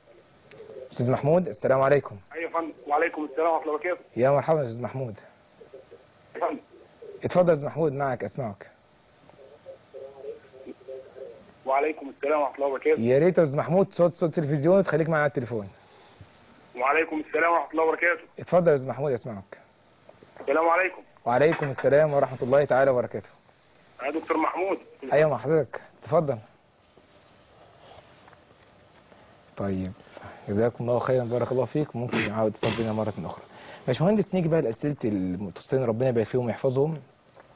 B: استاذ محمود السلام عليكم
K: ايوه يا فندم وعليكم السلام ورحمه الله وبركاته
B: يا مرحبا يا استاذ محمود
K: يا فندم
B: اتفضل يا استاذ محمود معك اسمعك
K: وعليكم السلام ورحمه الله وبركاته
B: يا ريت يا استاذ محمود صوت صوت تلفزيون وتخليك معايا على التليفون
K: وعليكم السلام ورحمه الله وبركاته
B: اتفضل يا استاذ محمود اسمعك
K: السلام عليكم
B: وعليكم السلام ورحمه الله تعالى وبركاته
K: يا دكتور محمود
B: ايوه مع حضرتك اتفضل طيب جزاكم الله خيرا بارك الله فيك ممكن يعاود اتصال بينا مره اخرى باشمهندس نيجي بقى لاسئله المتصلين ربنا يبارك فيهم ويحفظهم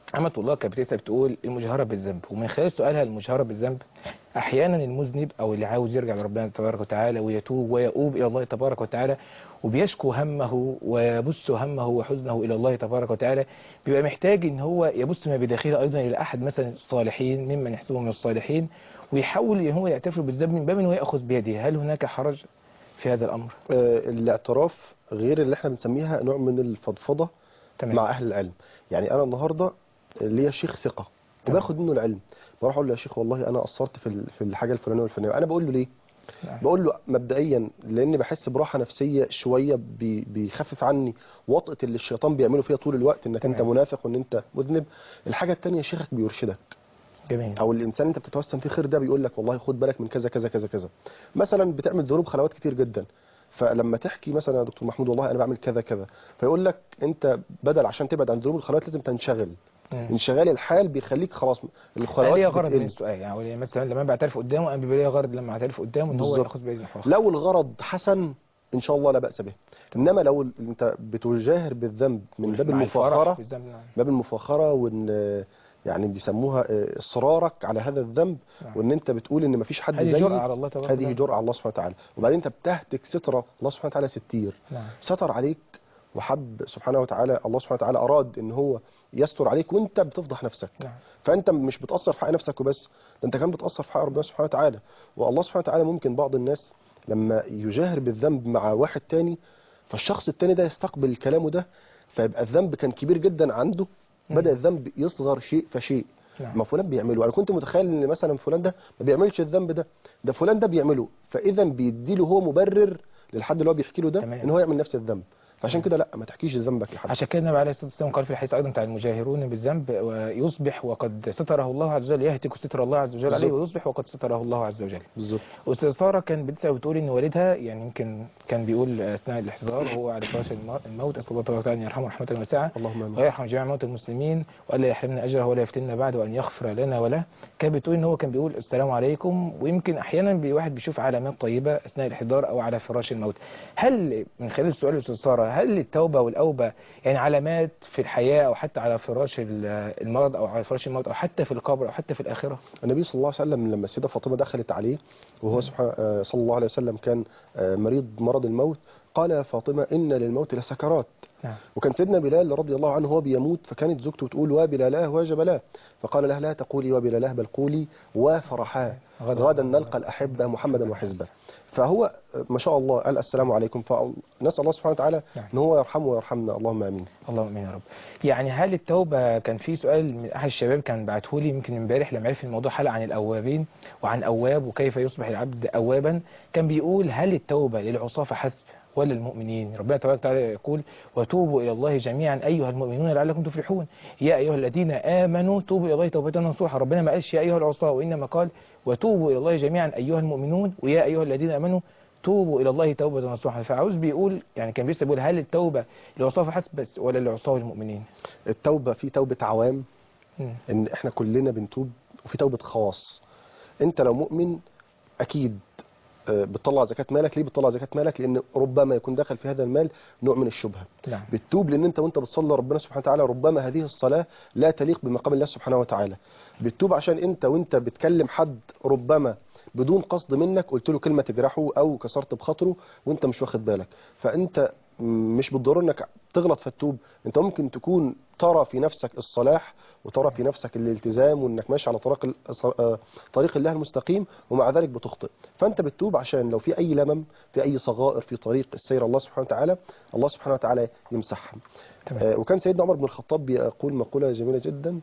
B: أمة الله كانت بتسأل بتقول المجهرة بالذنب ومن خلال سؤالها المجهرة بالذنب أحيانا المذنب أو اللي عاوز يرجع لربنا تبارك وتعالى ويتوب ويؤوب إلى الله تبارك وتعالى وبيشكو همه ويبث همه وحزنه إلى الله تبارك وتعالى بيبقى محتاج إن هو يبث ما بداخله أيضا إلى أحد مثلا الصالحين ممن يحسبه من الصالحين ويحاول إن هو يعترف بالذنب من باب إن هو يأخذ بيده هل هناك حرج في هذا الأمر؟
C: آه، الاعتراف غير اللي احنا بنسميها نوع من الفضفضة
B: تمام.
C: مع أهل العلم يعني أنا النهاردة ليا شيخ ثقة وباخد منه العلم بروح أقول له يا شيخ والله أنا قصرت في ال- في الحاجة الفلانية والفلانية أنا بقول له ليه؟
B: نعم.
C: بقول له مبدئيا لأني بحس براحة نفسية شوية بي- بيخفف عني وطأة اللي الشيطان بيعمله فيها طول الوقت إنك أنت
B: تمام.
C: منافق وإن أنت مذنب الحاجة التانية شيخك بيرشدك
B: جميل
C: او الانسان انت بتتوسم فيه خير ده بيقول لك والله خد بالك من كذا كذا كذا كذا مثلا بتعمل ذنوب خلوات كتير جدا فلما تحكي مثلا يا دكتور محمود والله انا بعمل كذا كذا فيقول لك انت بدل عشان تبعد عن ذنوب الخلوات لازم تنشغل
B: مم.
C: انشغال الحال بيخليك خلاص
B: أنا
C: الخلوات
B: ليا غرض من
C: بتقل.
B: السؤال يعني مثلا لما بعترف قدامه أنا بيبقى ليا غرض لما اعترف قدامه إن هو
C: بالظبط.
B: ياخذ بإذن الله
C: لو الغرض حسن ان شاء الله لا باس به انما لو ال- انت بتجاهر بالذنب من باب
B: مع الفرح
C: المفاخره
B: بالذنب، نعم.
C: باب المفاخره وان يعني بيسموها آه، اصرارك على هذا الذنب
B: نعم.
C: وان انت بتقول ان مفيش حد
B: هذه
C: زيي
B: جرأة على الله تبارك
C: هذه
B: وتعالى.
C: جرأة على الله سبحانه وتعالى وبعدين انت بتهتك سترة الله سبحانه وتعالى ستير
B: نعم.
C: ستر عليك وحب سبحانه وتعالى الله سبحانه وتعالى اراد ان هو يستر عليك وانت بتفضح نفسك
B: نعم.
C: فانت مش بتاثر في حق نفسك وبس ده انت كمان بتاثر في حق ربنا سبحانه وتعالى والله سبحانه وتعالى ممكن بعض الناس لما يجاهر بالذنب مع واحد تاني فالشخص التاني ده يستقبل كلامه ده فيبقى الذنب كان كبير جدا عنده بدا الذنب يصغر شيء فشيء
B: نعم.
C: ما فلان بيعمله انا كنت متخيل ان مثلا فلان ده ما بيعملش الذنب ده ده فلان ده بيعمله فاذا بيديله هو مبرر للحد اللي هو بيحكي له ده
B: تمام.
C: ان هو يعمل نفس الذنب فعشان كده لا ما تحكيش ذنبك لحد
B: عشان كده النبي عليه الصلاه والسلام قال في الحديث ايضا بتاع المجاهرون بالذنب ويصبح وقد ستره الله عز وجل يهتك ستر الله عز وجل عليه
C: بالظبط.
B: ويصبح وقد ستره الله عز وجل
C: بالظبط
B: استاذ ساره كان بتسال وتقول ان والدها يعني يمكن كان بيقول اثناء الاحتضار وهو على فراش الم- الموت اسال الله تبارك وتعالى ان يرحمه رحمه واسعه
C: اللهم امين
B: ويرحم جميع موتى المسلمين والا يحرمنا اجره ولا يفتنا بعد وان يغفر لنا وله كان بتقول ان هو كان بيقول السلام عليكم ويمكن احيانا بي- واحد بيشوف علامات طيبه اثناء الاحتضار او على فراش الموت هل من خلال السؤال يا استاذ ساره هل التوبه والاوبه يعني علامات في الحياه او حتى على فراش ال- المرض او على فراش الموت او حتى في القبر او حتى في الاخره
C: النبي صلى الله عليه وسلم لما السيده فاطمه دخلت عليه وهو سبحانه آه، صلى الله عليه وسلم كان آه، مريض مرض الموت قال يا فاطمه ان للموت لسكرات
B: نعم.
C: وكان سيدنا بلال رضي الله عنه هو بيموت فكانت زوجته تقول وبلالاه وجبلاه فقال لها لا تقولي وبلالاه بل قولي وفرحاه
B: غدا-
C: غدا نلقى الاحبه محمدا وحزبه فهو آه، ما شاء الله قال السلام عليكم فنسال الله سبحانه وتعالى
B: نعم.
C: ان هو يرحمه ويرحمنا اللهم امين
B: اللهم امين يا رب يعني هل التوبه كان في سؤال من احد الشباب كان بعته لي يمكن امبارح لما عرف الموضوع حلقه عن الاوابين وعن اواب وكيف يصبح العبد اوابا كان بيقول هل التوبه للعصاه فحسب ولا المؤمنين ربنا تبارك وتعالى يقول وتوبوا الى الله جميعا ايها المؤمنون لعلكم تفلحون يا ايها الذين امنوا توبوا الى الله توبه نصوحا ربنا ما قالش يا ايها العصاه وانما قال وتوبوا الى الله جميعا ايها المؤمنون ويا ايها الذين امنوا توبوا الى الله توبه نصوحا فعاوز بيقول يعني كان بيسال بيقول هل التوبه للعصاه فحسب بس ولا للعصاه والمؤمنين
C: التوبه في توبه عوام
B: مم.
C: ان احنا كلنا بنتوب وفي توبه خواص انت لو مؤمن اكيد آه، بتطلع زكاه مالك ليه بتطلع زكاه مالك لان ربما يكون دخل في هذا المال نوع من الشبهه
B: نعم
C: بتتوب لان انت وانت بتصلي ربنا سبحانه وتعالى ربما هذه الصلاه لا تليق بمقام الله سبحانه وتعالى بتتوب عشان انت وانت بتكلم حد ربما بدون قصد منك قلت له كلمه تجرحه او كسرت بخاطره وانت مش واخد بالك فانت م- مش بالضروره انك تغلط فتوب انت ممكن تكون ترى في نفسك الصلاح وترى في نفسك الالتزام وانك ماشي على طريق ال- آه، طريق الله المستقيم ومع ذلك بتخطئ فانت بتتوب عشان لو في اي لمم في اي صغائر في طريق السير الله سبحانه وتعالى الله سبحانه وتعالى يمسحها
B: تمام.
C: آه، وكان سيدنا عمر بن الخطاب بيقول مقولة جميلة جدا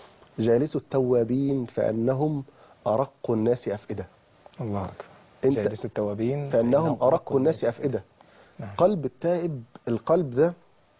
C: جالس التوابين فأنهم أرق الناس أفئدة
B: الله اكبر
C: انت
B: جالس التوابين
C: فأنهم أرق الناس أفئدة
B: نعم.
C: قلب التائب القلب ده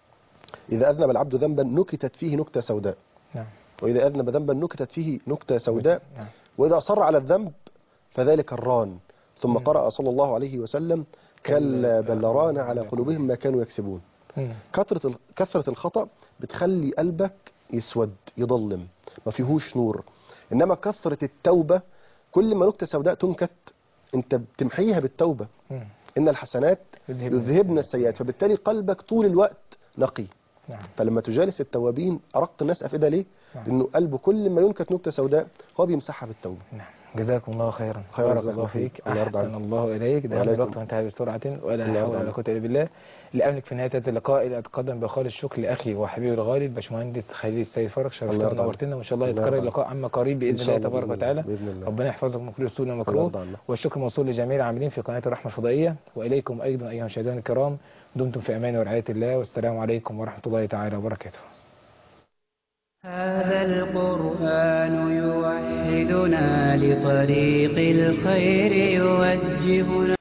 C: إذا أذنب العبد ذنبا نكتت فيه نكتة سوداء
B: نعم
C: وإذا أذنب ذنبا نكتت فيه نكتة سوداء
B: نعم.
C: وإذا أصر على الذنب فذلك الران ثم قرأ صلى الله عليه وسلم كلا بل ران على قلوبهم ما كانوا يكسبون
B: مم.
C: كثرة ال- كثرة الخطأ بتخلي قلبك يسود يضلم ما فيهوش نور إنما كثرة التوبة كل ما نكتة سوداء تنكت أنت بتمحيها بالتوبة
B: مم.
C: إن الحسنات
B: يذهبن
C: يذهبن السيئات فبالتالي قلبك طول الوقت نقي
B: نعم.
C: فلما تجالس التوابين ارق الناس افئده ليه
B: نعم.
C: لانه قلبه كل ما ينكت نكته سوداء هو بيمسحها بالتوبه
B: نعم جزاكم الله خيرا
C: خير
B: بارك
C: جزاك
B: الله
C: الله
B: فيك
C: فيك. الله يرضى
B: احسن
C: عنك.
B: الله اليك ده
C: وعليكم.
B: الوقت وانتهى بسرعه ولا
C: الله
B: حول
C: يرضى
B: ولا
C: عنك.
B: قوه الا بالله لاملك في نهايه هذا اللقاء الى اتقدم بخالص الشكر لاخي وحبيبي الغالي الباشمهندس خليل السيد فرج
C: الله
B: شرفتنا
C: يرضى عنك.
B: ونورتنا وان شاء الله
C: الله
B: يتكرر
C: يرضى
B: اللقاء عما قريب
C: إن
B: باذن
C: شاء
B: الله
C: الله
B: تبارك
C: بإذن الله.
B: وتعالى
C: بإذن الله.
B: ربنا يحفظكم من كل سوء
C: الله
B: ومكروه
C: يرضى عنك.
B: والشكر موصول لجميع العاملين في قناه الرحمه الفضائيه واليكم ايضا ايها المشاهدين الكرام دمتم في امان ورعايه الله والسلام عليكم ورحمه الله تعالى وبركاته
A: هذا القرآن يوحدنا لطريق الخير يوجهنا